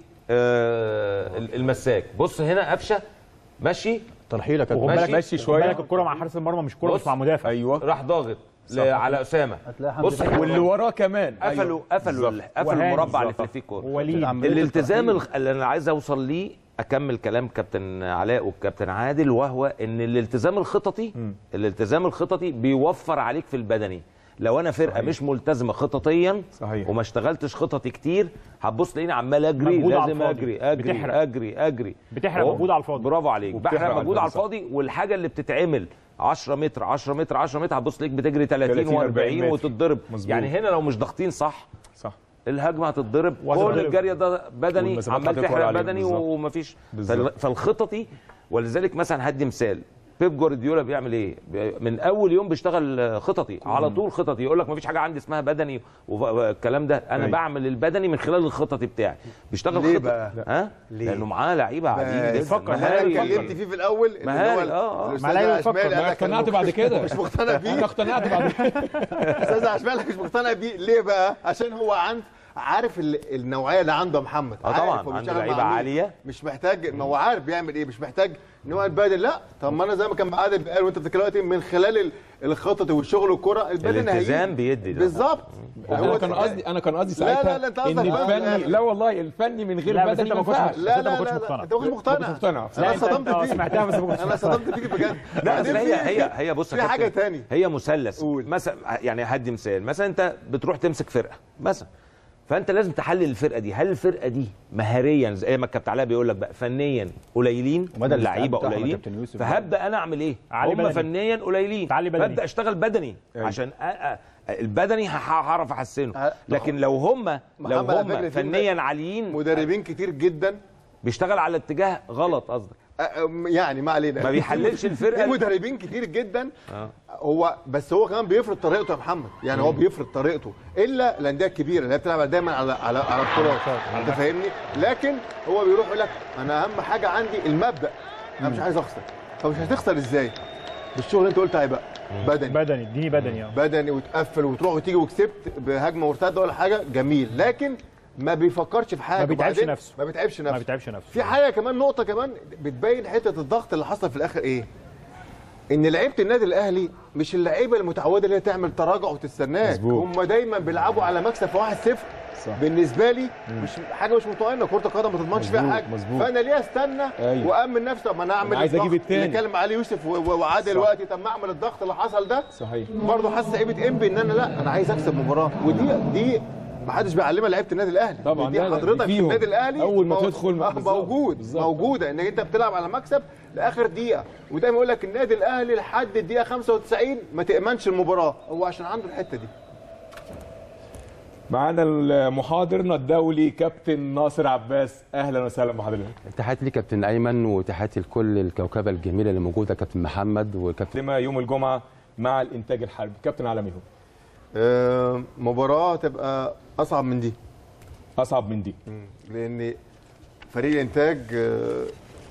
آه المساك بص هنا قفشه ماشي ترحيله كانت وخد بالك ماشي ماشي شوية. خد بالك الكوره مع حارس المرمى مش كوره بص. مش مع مدافع ايوه راح ضاغط ل- على اسامه هتلاقي حمدي بص فتحي واللي وراه كمان قفلوا أيوة. قفلوا بالظبط. قفلوا وهاني المربع اللي بالظبط. فيه الكوره ووليد عملية الالتزام الترحيل. الخ- اللي انا عايز اوصل ليه اكمل كلام كابتن علاء والكابتن عادل وهو ان الالتزام الخططي الالتزام الخططي بيوفر عليك في البدني لو انا فرقه صحيح. مش ملتزمه خططيا صحيح. وما اشتغلتش خططي كتير هتبص تلاقيني عمال اجري مجهود على لازم الفاضي. اجري اجري بتحرق. اجري اجري بتحرق أهو. مجهود على الفاضي. برافو عليك وبتحرق بحرق على مجهود على الفاضي، الفاضي والحاجه اللي بتتعمل 10 متر 10 متر 10 متر هتبص تلاقيك بتجري 30 30 40 و40 متر. وتتضرب مظبوط. يعني هنا لو مش ضاغطين صح صح الهجمه هتتضرب كل وهتتضرب. الجري ده بدني والمسافات عمال هتطول تحرق عليك بدني بالظبط. ومفيش بالظبط. فال- فالخططي ولذلك مثلا هدي مثال بيب جوارديولا بيعمل ايه؟ بي- من اول يوم بيشتغل خططي على طول خططي يقول لك مفيش حاجه عندي اسمها بدني والكلام ده انا أيوة. بعمل البدني من خلال الخططي بتاعي بيشتغل ليه خططي بقى؟ ها؟ ليه؟ لانه معاه لعيبه عاديين جدا بيفكر، ما انا مهاري. اتكلمت فيه في الاول اللي مهاري، هو آه، آه. الأستاذ ما لا عشمال يفكر. قال انا لك أنا اقتنعت بعد كده مش مقتنع بيه انا اقتنعت بعد كده استاذ عشمال مش مقتنع بيه ليه بقى عشان هو عند عارف ال- النوعيه اللي عنده يا محمد آه عارف طبعاً، هو عنده بيشتغل مع لعيبة مين. عالية. مش محتاج ما هو عارف بيعمل ايه مش محتاج ان هو يتبادل لا طب ما انا زي ما كان عادل قال وانت بتتكلم دلوقتي من خلال ال- الخطط والشغل والكره البدن الالتزام هيجي. بيدي ده. بالظبط انا كان قصدي انا كان قصدي لا، ساعتها لا، أنت ان قصدك بقى- الفني لا والله الفني من غير لا، بس بدني أنت ما ما كنتش ينفعش لا أنت ما لا كنتش لا, مقتنع. لا انت مش كنت مقتنع مقتنع لا، انا أنت- صدمت آه، فيك سمعتها بس ما كنتش انا مقتنع. صدمت فيك بجد لا بعدين أصل هي في- هي هي بص يا في كابتن، حاجه تاني هي مثلث قول. مثلا يعني هدي مثال مثلا انت بتروح تمسك فرقه مثلا فانت لازم تحلل الفرقه دي هل الفرقه دي مهاريا زي ما الكابتن علاء بيقول لك بقى فنيا قليلين ومدى اللعيبه الاستيعاب بتاعهم يا قليلين كابتن يوسف. فهبدا انا اعمل ايه أعلي هم بدني. فنيا قليلين تعلي بدني. فابدا اشتغل بدني أيوة. عشان أ- أ- البدني هح- هعرف احسنه أه، لكن لو هم لو محمد على فكرة هم في فنيا عاليين مدربين كتير جدا بيشتغل على اتجاه غلط قصدك أ- أم- يعني ما علينا ما بيحللش الفرقة. في مدربين كتير جدا آه. هو بس هو كمان بيفرض طريقته يا محمد يعني هو بيفرض طريقته الا الانديه الكبيره اللي هي بتلعب دايما على على على بطولات انت فاهمني لكن هو بيروح يقول لك انا اهم حاجه عندي المبدا انا مش عايز اخسر فمش هتخسر ازاي بالشغل اللي انت قلت عليه بقى بدني بدني اديني بدني اه بدني وتقفل وتروح وتيجي وكسبت بهجمه مرتده ولا حاجه جميل لكن ما بيفكرش في حاجه ما بيتعبش وبعدين نفسه. ما بيتعبش نفسه ما بيتعبش نفسه في حاجه كمان نقطه كمان بتبين حته الضغط اللي حصل في الاخر ايه ان لعيبه النادي الاهلي مش اللعيبه المتعوده اللي هي تعمل تراجع وتستناك مظبوط. هم دايما بيلعبوا على مكسب في 1-0 صح. بالنسبه لي مش حاجه مش مطمئنه كره القدم ما تضمنش فيها مظبوط، حاجه مظبوط. فانا ليه استنى أيوة. وامن نفسي طب ما انا اعمل أنا عايز أجيب الضغط التاني. اللي اتكلم عليه يوسف و- و- وعادل صح. دلوقتي طب ما اعمل الضغط اللي حصل ده صحيح برضه حاسس لعيبه انبي ان انا لا انا عايز اكسب مباراه ودي دي ما حدش بيعلمها لعيبه النادي الاهلي طبعاً، دي لا، لا، حضرتك في فيهم. النادي الاهلي أول ما مو- تدخل آه، بالظبط، موجود بالظبط. موجوده انك انت بتلعب على مكسب لاخر دقيقه ودايما يقول لك النادي الاهلي لحد الدقيقه 95 ما تامنش المباراه هو عشان عنده الحته دي معانا المحاضر الدولي كابتن ناصر عباس اهلا وسهلا بحضرتك تحياتي لكابتن ايمن وتحياتي لكل الكوكبه الجميله اللي موجوده كابتن محمد وكابتن لما يوم الجمعه مع الانتاج الحربي كابتن عالمي هو آه، مباراه تبقى اصعب من دي اصعب من دي لان فريق الانتاج آه،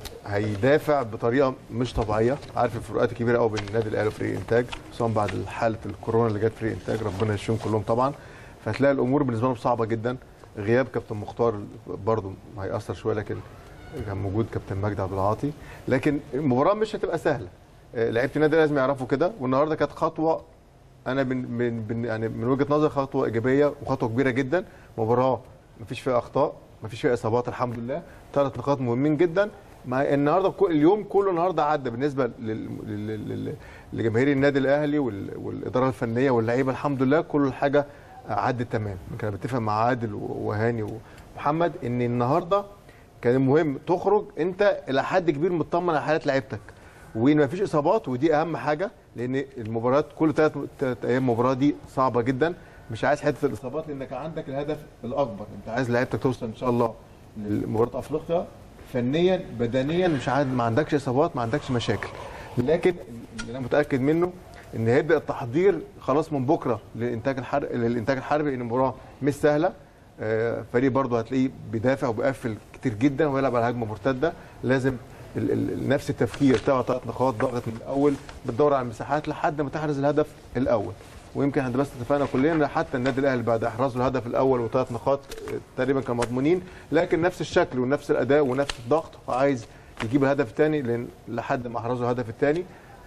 هيدافع بطريقه مش طبيعيه عارف الفروقات الكبيره قوي بين النادي الاهلي وفريق الانتاج خصوصا بعد حاله الكورونا اللي جت فريق الانتاج ربنا يشفيهم كلهم طبعا فهتلاقي الامور بالنسبه لهم صعبه جدا غياب كابتن مختار برضه هيأثر شويه لكن كان موجود كابتن مجدي عبد العاطي لكن المباراه مش هتبقى سهله آه، لعيبه النادي لازم يعرفوا كده والنهارده كانت خطوه انا من من من يعني من وجهه نظري خطوه ايجابيه وخطوه كبيره جدا مباراه مفيش فيها اخطاء مفيش فيها اصابات الحمد لله ثلاث نقاط مهمين جدا مع النهارده كل اليوم كله النهارده عدى بالنسبه لل- لل- لل- لجماهير النادي الاهلي وال- والاداره الفنيه واللعيبه الحمد لله كل حاجه عدت تمام كان بتفق مع عادل وهاني ومحمد ان النهارده كان المهم تخرج انت الى حد كبير مطمن على حالات لعيبتك وان مفيش اصابات ودي اهم حاجه لان المباريات كل ثلاث ثلاث ايام مباراه دي صعبه جدا مش عايز حته الاصابات لانك عندك الهدف الاكبر انت عايز لعيبتك توصل ان شاء الله لمباراه افريقيا فنيا بدنيا مش عاد ما عندكش اصابات ما عندكش مشاكل لكن اللي انا متاكد منه ان هيبدا التحضير خلاص من بكره للانتاج الحربي للانتاج الحربي لان المباراه مش سهله آه، فريق برضه هتلاقيه بيدافع وبيقفل كتير جدا ويلعب على هجمه مرتده لازم ال- ال- نفس التفكير تبع ثلاث نقاط ضغط من الاول بتدور على المساحات لحد ما تحرز الهدف الاول ويمكن احنا بس اتفقنا كلنا ان حتى النادي الاهلي بعد احرازه الهدف الاول وثلاث نقاط آه، تقريبا كانوا مضمونين لكن نفس الشكل ونفس الاداء ونفس الضغط وعايز يجيب الهدف الثاني لان لحد ما احرزوا الهدف الثاني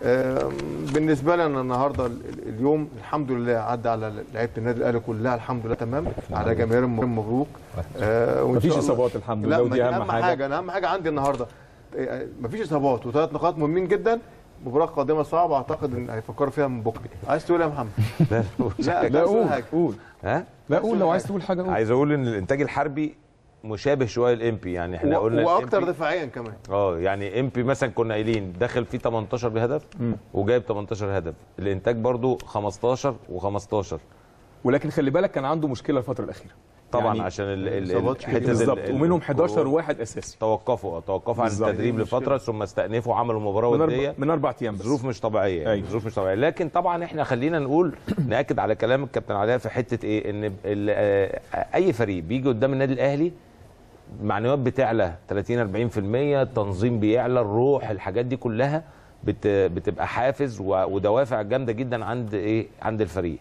بالنسبه لنا النهارده ال- ال- اليوم الحمد لله عدى على لعيبه النادي الاهلي كلها الحمد لله تمام على جماهير مبروك آه، وإن مفيش شاء الله- إصابات الحمد لا، لله، ودي ما أهم حاجة. حاجه انا اهم حاجه عندي النهارده آه، مفيش اصابات وثلاث نقاط مهمين جدا مباراه قادمه صعبه اعتقد ان هيفكروا فيها من بكره عايز تقول إيه يا محمد لا لا لا قول حاجه قول ها لا قول لو عايز تقول حاجه قول عايز اقول ان الانتاج الحربي مشابه شويه للامبي يعني احنا و- قلنا واكتر الإمبي- دفاعيا كمان اه يعني امبي مثلا كنا قايلين داخل فيه 18 بهدف وجايب 18 هدف الانتاج برضو 15 و15 ولكن خلي بالك كان عنده مشكله الفتره الاخيره طبعا يعني عشان ال- ال- إصابات ال- كتير. حته بالظبط ال- ومنهم ال- 11 واحد اساسي توقفوا اه توقفوا عن بالظبط. التدريب دي لفتره ثم استأنفوا عملوا مباراه من أربع- وديه من اربع ايام بس ظروف مش طبيعيه يعني أيوة. ظروف مش طبيعيه لكن طبعا احنا خلينا نقول ناكد على كلام الكابتن علاء في حته ايه ان ال- آه، اي فريق بيجي قدام النادي الاهلي معنويات بتعلى 30 40% التنظيم بيعلى الروح الحاجات دي كلها بت بتبقى حافز و- ودوافع جامده جدا عند ايه عند الفريق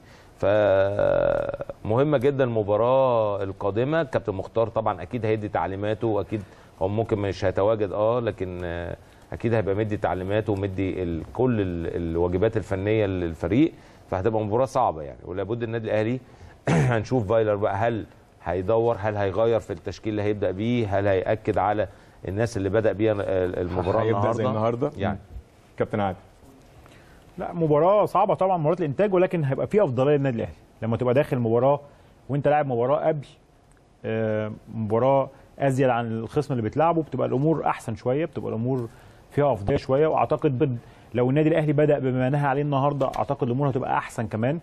فمهمه جدا المباراه القادمه كابتن مختار طبعا اكيد هيدي تعليماته واكيد هو ممكن مش هيتواجد اه لكن آه، اكيد هيبقى مدي تعليماته ومدي ال- كل ال- الواجبات الفنيه للفريق فهتبقى مباراه صعبه يعني ولابد النادي الاهلي هنشوف فايلر بقى هل هيدور هل هيغير في التشكيل اللي هيبدا بيه هل هياكد على الناس اللي بدا بيها المباراه هيبدا زي النهارده النهارده يعني كابتن عادل لا مباراه صعبه طبعا مباراه الانتاج ولكن هيبقى في افضليه للنادي الاهلي لما تبقى داخل مباراه وانت لاعب مباراه قبل آه، مباراه ازيد عن الخصم اللي بتلعبه بتبقى الامور احسن شويه بتبقى الامور فيها افضليه شويه واعتقد بد لو النادي الاهلي بدا بما نهى عليه النهارده اعتقد الامور هتبقى احسن كمان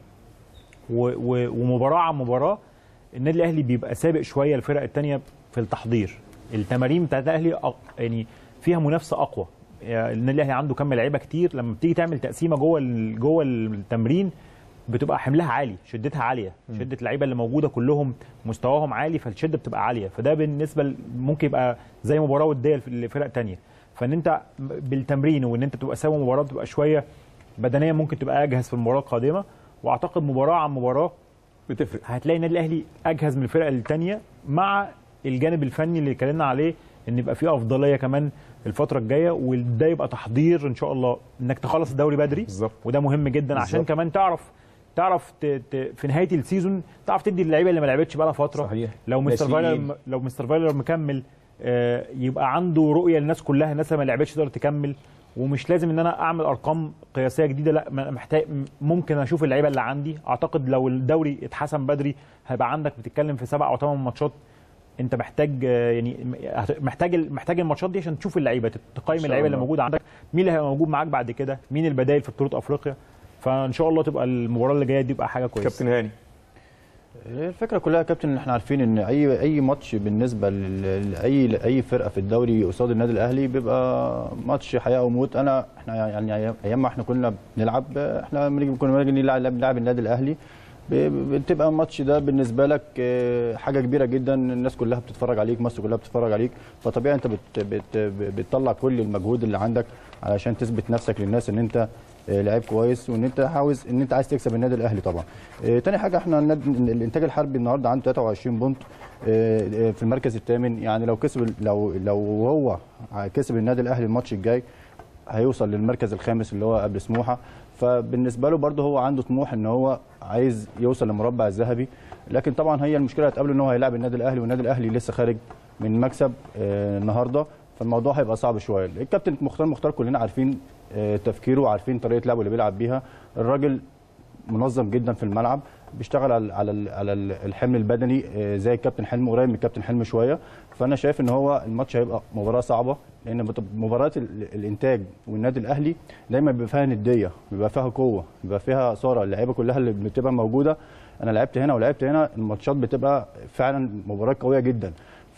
و و ومباراه عن مباراه النادي الاهلي بيبقى سابق شويه الفرق الثانيه في التحضير التمارين بتاعت الاهلي أق- يعني فيها منافسه اقوى يعني النادي الاهلي عنده كم لعيبه كتير لما بتيجي تعمل تقسيمه جوه ال- جوه التمرين بتبقى حملها عالي شدتها عاليه شده اللعيبه اللي موجوده كلهم مستواهم عالي فالشده بتبقى عاليه فده بالنسبه ل- ممكن يبقى زي مباراه وديه لف- لفرق تانية فان انت بالتمرين وان انت تبقى ساوي مباراه بتبقى شويه بدنيا ممكن تبقى اجهز في المباراه القادمه واعتقد مباراه عن مباراه بتفرق هتلاقي النادي الاهلي اجهز من الفرق الثانيه مع الجانب الفني اللي اتكلمنا عليه ان يبقى فيه افضليه كمان الفتره الجايه وده يبقى تحضير ان شاء الله انك تخلص الدوري بدري بالزبط. وده مهم جدا عشان بالظبط. كمان تعرف تعرف ت... ت... في نهايه السيزون تعرف تدي اللعيبه اللي ما لعبتش بقى لها فتره صحيح. لو مستر ناشئين. فايلر لو مستر فايلر مكمل آه، يبقى عنده رؤيه للناس كلها الناس اللي ما لعبتش تقدر تكمل ومش لازم ان انا اعمل ارقام قياسيه جديده لا ما- محتاج ممكن اشوف اللعيبه اللي عندي اعتقد لو الدوري اتحسن بدري هيبقى عندك بتتكلم في سبع او ثمان ماتشات انت محتاج آه، يعني هت- محتاج ال- محتاج الماتشات دي عشان تشوف اللعيبه تقيم شاء اللعيبه اللي الله. موجوده عندك مين اللي هيبقى موجود معاك بعد كده مين البدائل في بطوله افريقيا فان شاء الله تبقى المباراه اللي جايه دي تبقى حاجه كويسه كابتن هاني الفكره كلها يا كابتن ان احنا عارفين ان اي اي ماتش بالنسبه ل- لاي لاي فرقه في الدوري قصاد النادي الاهلي بيبقى ماتش حياه وموت انا احنا يعني أيام- ايام ما احنا كنا بنلعب احنا لما نيجي- كنا بنيجي نلعب نلعب النادي الاهلي ب- ب- بتبقى الماتش ده بالنسبه لك آه، حاجه كبيره جدا الناس كلها بتتفرج عليك مصر كلها بتتفرج عليك فطبيعي انت بت بت بتطلع كل المجهود اللي عندك علشان تثبت نفسك للناس ان انت آه، لعيب كويس وان انت عاوز ان انت عايز تكسب النادي الاهلي طبعا آه، تاني حاجه احنا النادي- الانتاج الحربي النهارده عنده 23 بونت آه، آه، في المركز الثامن يعني لو كسب لو لو هو كسب النادي الاهلي الماتش الجاي هيوصل للمركز الخامس اللي هو قبل سموحه فبالنسبه له برده هو عنده طموح ان هو عايز يوصل للمربع الذهبي لكن طبعا هي المشكله هتقابله ان هو هيلاعب النادي الاهلي والنادي الاهلي لسه خارج من مكسب آه، النهارده فالموضوع هيبقى صعب شويه الكابتن مختار مختار كلنا عارفين آه، تفكيره وعارفين طريقه لعبه اللي بيلعب بيها الراجل منظم جدا في الملعب بيشتغل على على ال- على ال- الحمل البدني آه، زي الكابتن حلمي قريب من الكابتن حلمي شويه فانا شايف ان هو الماتش هيبقى مباراه صعبه لان بت- مباراه ال- الانتاج والنادي الاهلي دايما بيبقى فيها نديه بيبقى فيها قوه بيبقى فيها اثاره اللعيبه كلها اللي بتبقى موجوده انا لعبت هنا ولعبت هنا الماتشات بتبقى فعلا مباراه قويه جدا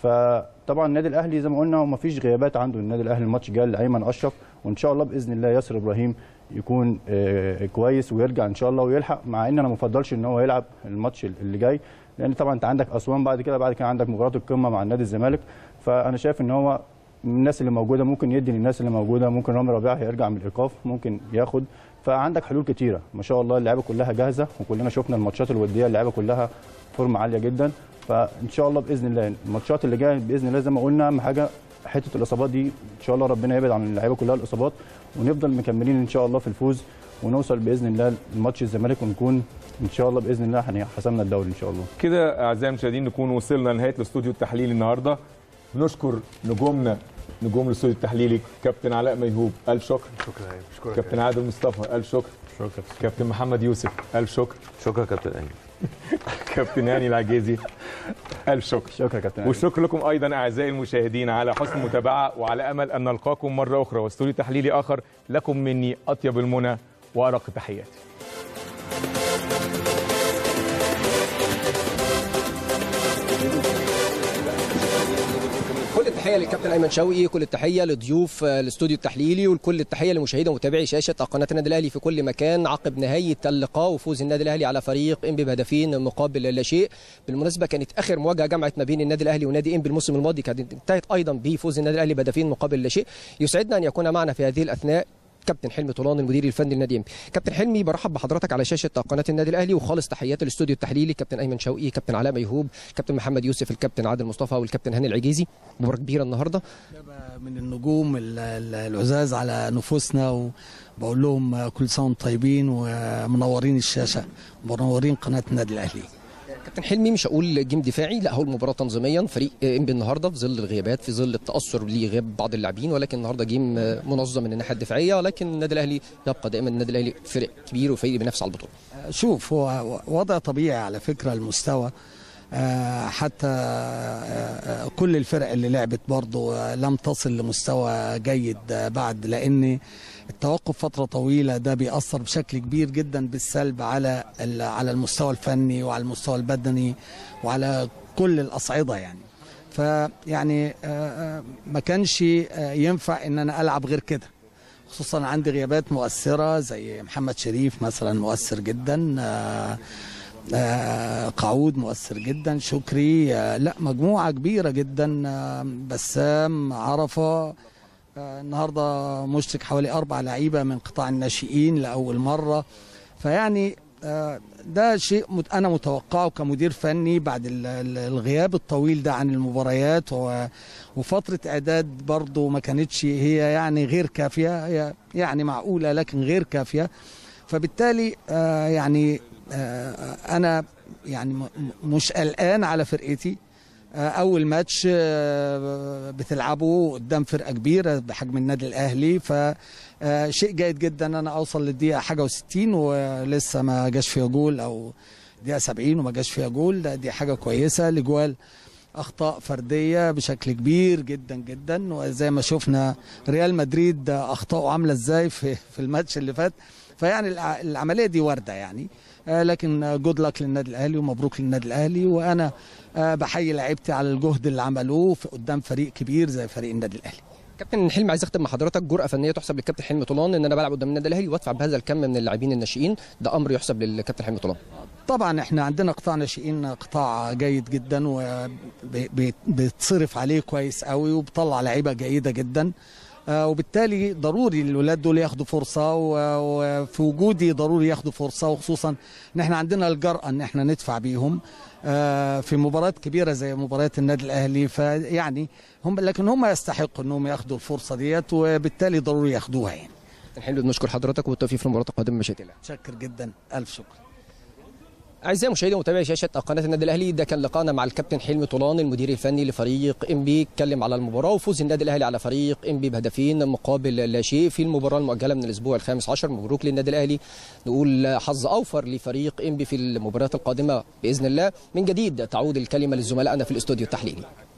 فطبعا النادي الاهلي زي ما قلنا وما فيش غيابات عنده النادي الاهلي الماتش جاي لايمن اشرف وان شاء الله باذن الله ياسر ابراهيم يكون آه، كويس ويرجع ان شاء الله ويلحق مع ان انا ما بفضلش ان هو يلعب الماتش اللي جاي لان طبعا انت عندك اسوان بعد كده بعد كده عندك مباراه القمه مع النادي الزمالك فانا شايف ان هو من الناس اللي موجوده ممكن يدي للناس اللي موجوده ممكن رامي ربيعه هيرجع من الايقاف ممكن ياخد فعندك حلول كتيره ما شاء الله اللعيبه كلها جاهزه وكلنا شفنا الماتشات الوديه اللعيبه كلها فورمه عاليه جدا فان شاء الله باذن الله الماتشات اللي جايه باذن الله زي ما قلنا اهم حاجه حته الاصابات دي ان شاء الله ربنا يبعد عن اللعيبه كلها الاصابات ونفضل مكملين ان شاء الله في الفوز ونوصل باذن الله لماتش الزمالك ونكون ان شاء الله باذن الله يعني حسمنا الدوري ان شاء الله كده اعزائي المشاهدين نكون وصلنا لنهايه الاستوديو التحليلي النهارده بنشكر نجومنا نجوم الاستوديو التحليلي كابتن علاء ميهوب الف شكر شكرا يا شكرا كابتن عادل مصطفى الف شكر شكرا كابتن محمد يوسف الف شكر شكرا كابتن ايمن كابتن هاني العجيزي الف شكر شكرا كابتن والشكر لكم ايضا اعزائي المشاهدين على حسن المتابعه وعلى امل ان نلقاكم مره اخرى واستوديو تحليلي اخر لكم مني اطيب المنى وارق تحياتي كل التحيه للكابتن ايمن شوقي كل التحيه لضيوف آه، الاستوديو التحليلي وكل التحيه لمشاهدي ومتابعي شاشه قناه النادي الاهلي في كل مكان عقب نهايه اللقاء وفوز النادي الاهلي على فريق انبي بهدفين مقابل لا شيء بالمناسبه كانت اخر مواجهه جمعت ما بين النادي الاهلي ونادي انبي الموسم الماضي كانت انتهت ايضا بفوز النادي الاهلي بهدفين مقابل لا شيء يسعدنا ان يكون معنا في هذه الاثناء كابتن حلمي طولان المدير الفني للنادي انبي كابتن حلمي برحب بحضرتك على شاشه قناه النادي الاهلي وخالص تحيات الاستوديو التحليلي كابتن ايمن شوقي كابتن علاء ميهوب كابتن محمد يوسف الكابتن عادل مصطفى والكابتن هاني العجيزي مباراه كبيره النهارده من النجوم ال- ال- العزاز على نفوسنا وبقول لهم كل سنه وانتم طيبين ومنورين الشاشه منورين قناه النادي الاهلي كابتن حلمي مش هقول جيم دفاعي لا هو المباراه تنظيميا فريق انبي النهارده في ظل الغيابات في ظل التاثر لغياب بعض اللاعبين ولكن النهارده جيم منظم من الناحيه الدفاعيه ولكن النادي الاهلي يبقى دائما النادي الاهلي فريق كبير وفريق بينافس على البطوله شوف هو وضع طبيعي على فكره المستوى آه، حتى آه، آه، كل الفرق اللي لعبت برضه آه، لم تصل لمستوى جيد آه، بعد لان التوقف فتره طويله ده بيأثر بشكل كبير جدا بالسلب على ال- على المستوى الفني وعلى المستوى البدني وعلى كل الاصعده يعني فيعني آه، آه، ما كانش آه، ينفع ان انا العب غير كده خصوصا عندي غيابات مؤثره زي محمد شريف مثلا مؤثر جدا آه، آه، قعود مؤثر جدا شكري آه، لا مجموعه كبيره جدا آه، بسام عرفه آه، النهارده مشرك حوالي اربع لعيبه من قطاع الناشئين لاول مره فيعني آه، ده شيء مت- انا متوقعه كمدير فني بعد ال- ال- الغياب الطويل ده عن المباريات و- وفتره اعداد برضه ما كانتش هي يعني غير كافيه هي يعني معقوله لكن غير كافيه فبالتالي آه، يعني آه، انا يعني م- م- مش قلقان على فرقتي آه، اول ماتش آه، بتلعبه قدام فرقه كبيره بحجم النادي الاهلي ف آه، شيء جيد جدا ان انا اوصل للدقيقه حاجه و60 ولسه ما جاش فيها جول او دقيقه 70 وما جاش فيها جول ده دي حاجه كويسه الاجوال اخطاء فرديه بشكل كبير جدا جدا وزي ما شفنا ريال مدريد اخطاؤه عامله ازاي في في الماتش اللي فات فيعني الع- العمليه دي وارده يعني آه، لكن جود لك للنادي الاهلي ومبروك للنادي الاهلي وانا آه، بحيي لعيبتي على الجهد اللي عملوه في قدام فريق كبير زي فريق النادي الاهلي كابتن حلمي عايز اختم مع حضرتك جرأة فنية تحسب للكابتن حلمي طولان ان انا بلعب قدام النادي الاهلي وادفع بهذا الكم من اللاعبين الناشئين ده امر يحسب للكابتن حلمي طولان طبعا احنا عندنا قطاع ناشئين قطاع جيد جدا وبيتصرف عليه كويس قوي وبيطلع لعيبه جيده جدا آه، وبالتالي ضروري الولاد دول ياخدوا فرصه و- وفي وجودي ضروري ياخدوا فرصه وخصوصا ان احنا عندنا الجرأه ان احنا ندفع بيهم آه، في مباريات كبيره زي مباريات النادي الاهلي فيعني هم لكن هم يستحقوا انهم ياخدوا الفرصه ديت وبالتالي ضروري ياخدوها يعني كابتن حلمي بنشكر حضرتك والتوفيق في المباراه القادمه بمشيئه الله شكر جدا الف شكر اعزائي مشاهدي ومتابعي شاشه قناه النادي الاهلي ده كان لقاءنا مع الكابتن حلمي طولان المدير الفني لفريق ام بي اتكلم على المباراه وفوز النادي الاهلي على فريق ام بي بهدفين مقابل لا شيء في المباراه المؤجله من الاسبوع الخامس عشر مبروك للنادي الاهلي نقول حظ اوفر لفريق ام بي في المباريات القادمه باذن الله من جديد تعود الكلمه لزملائنا في الاستوديو التحليلي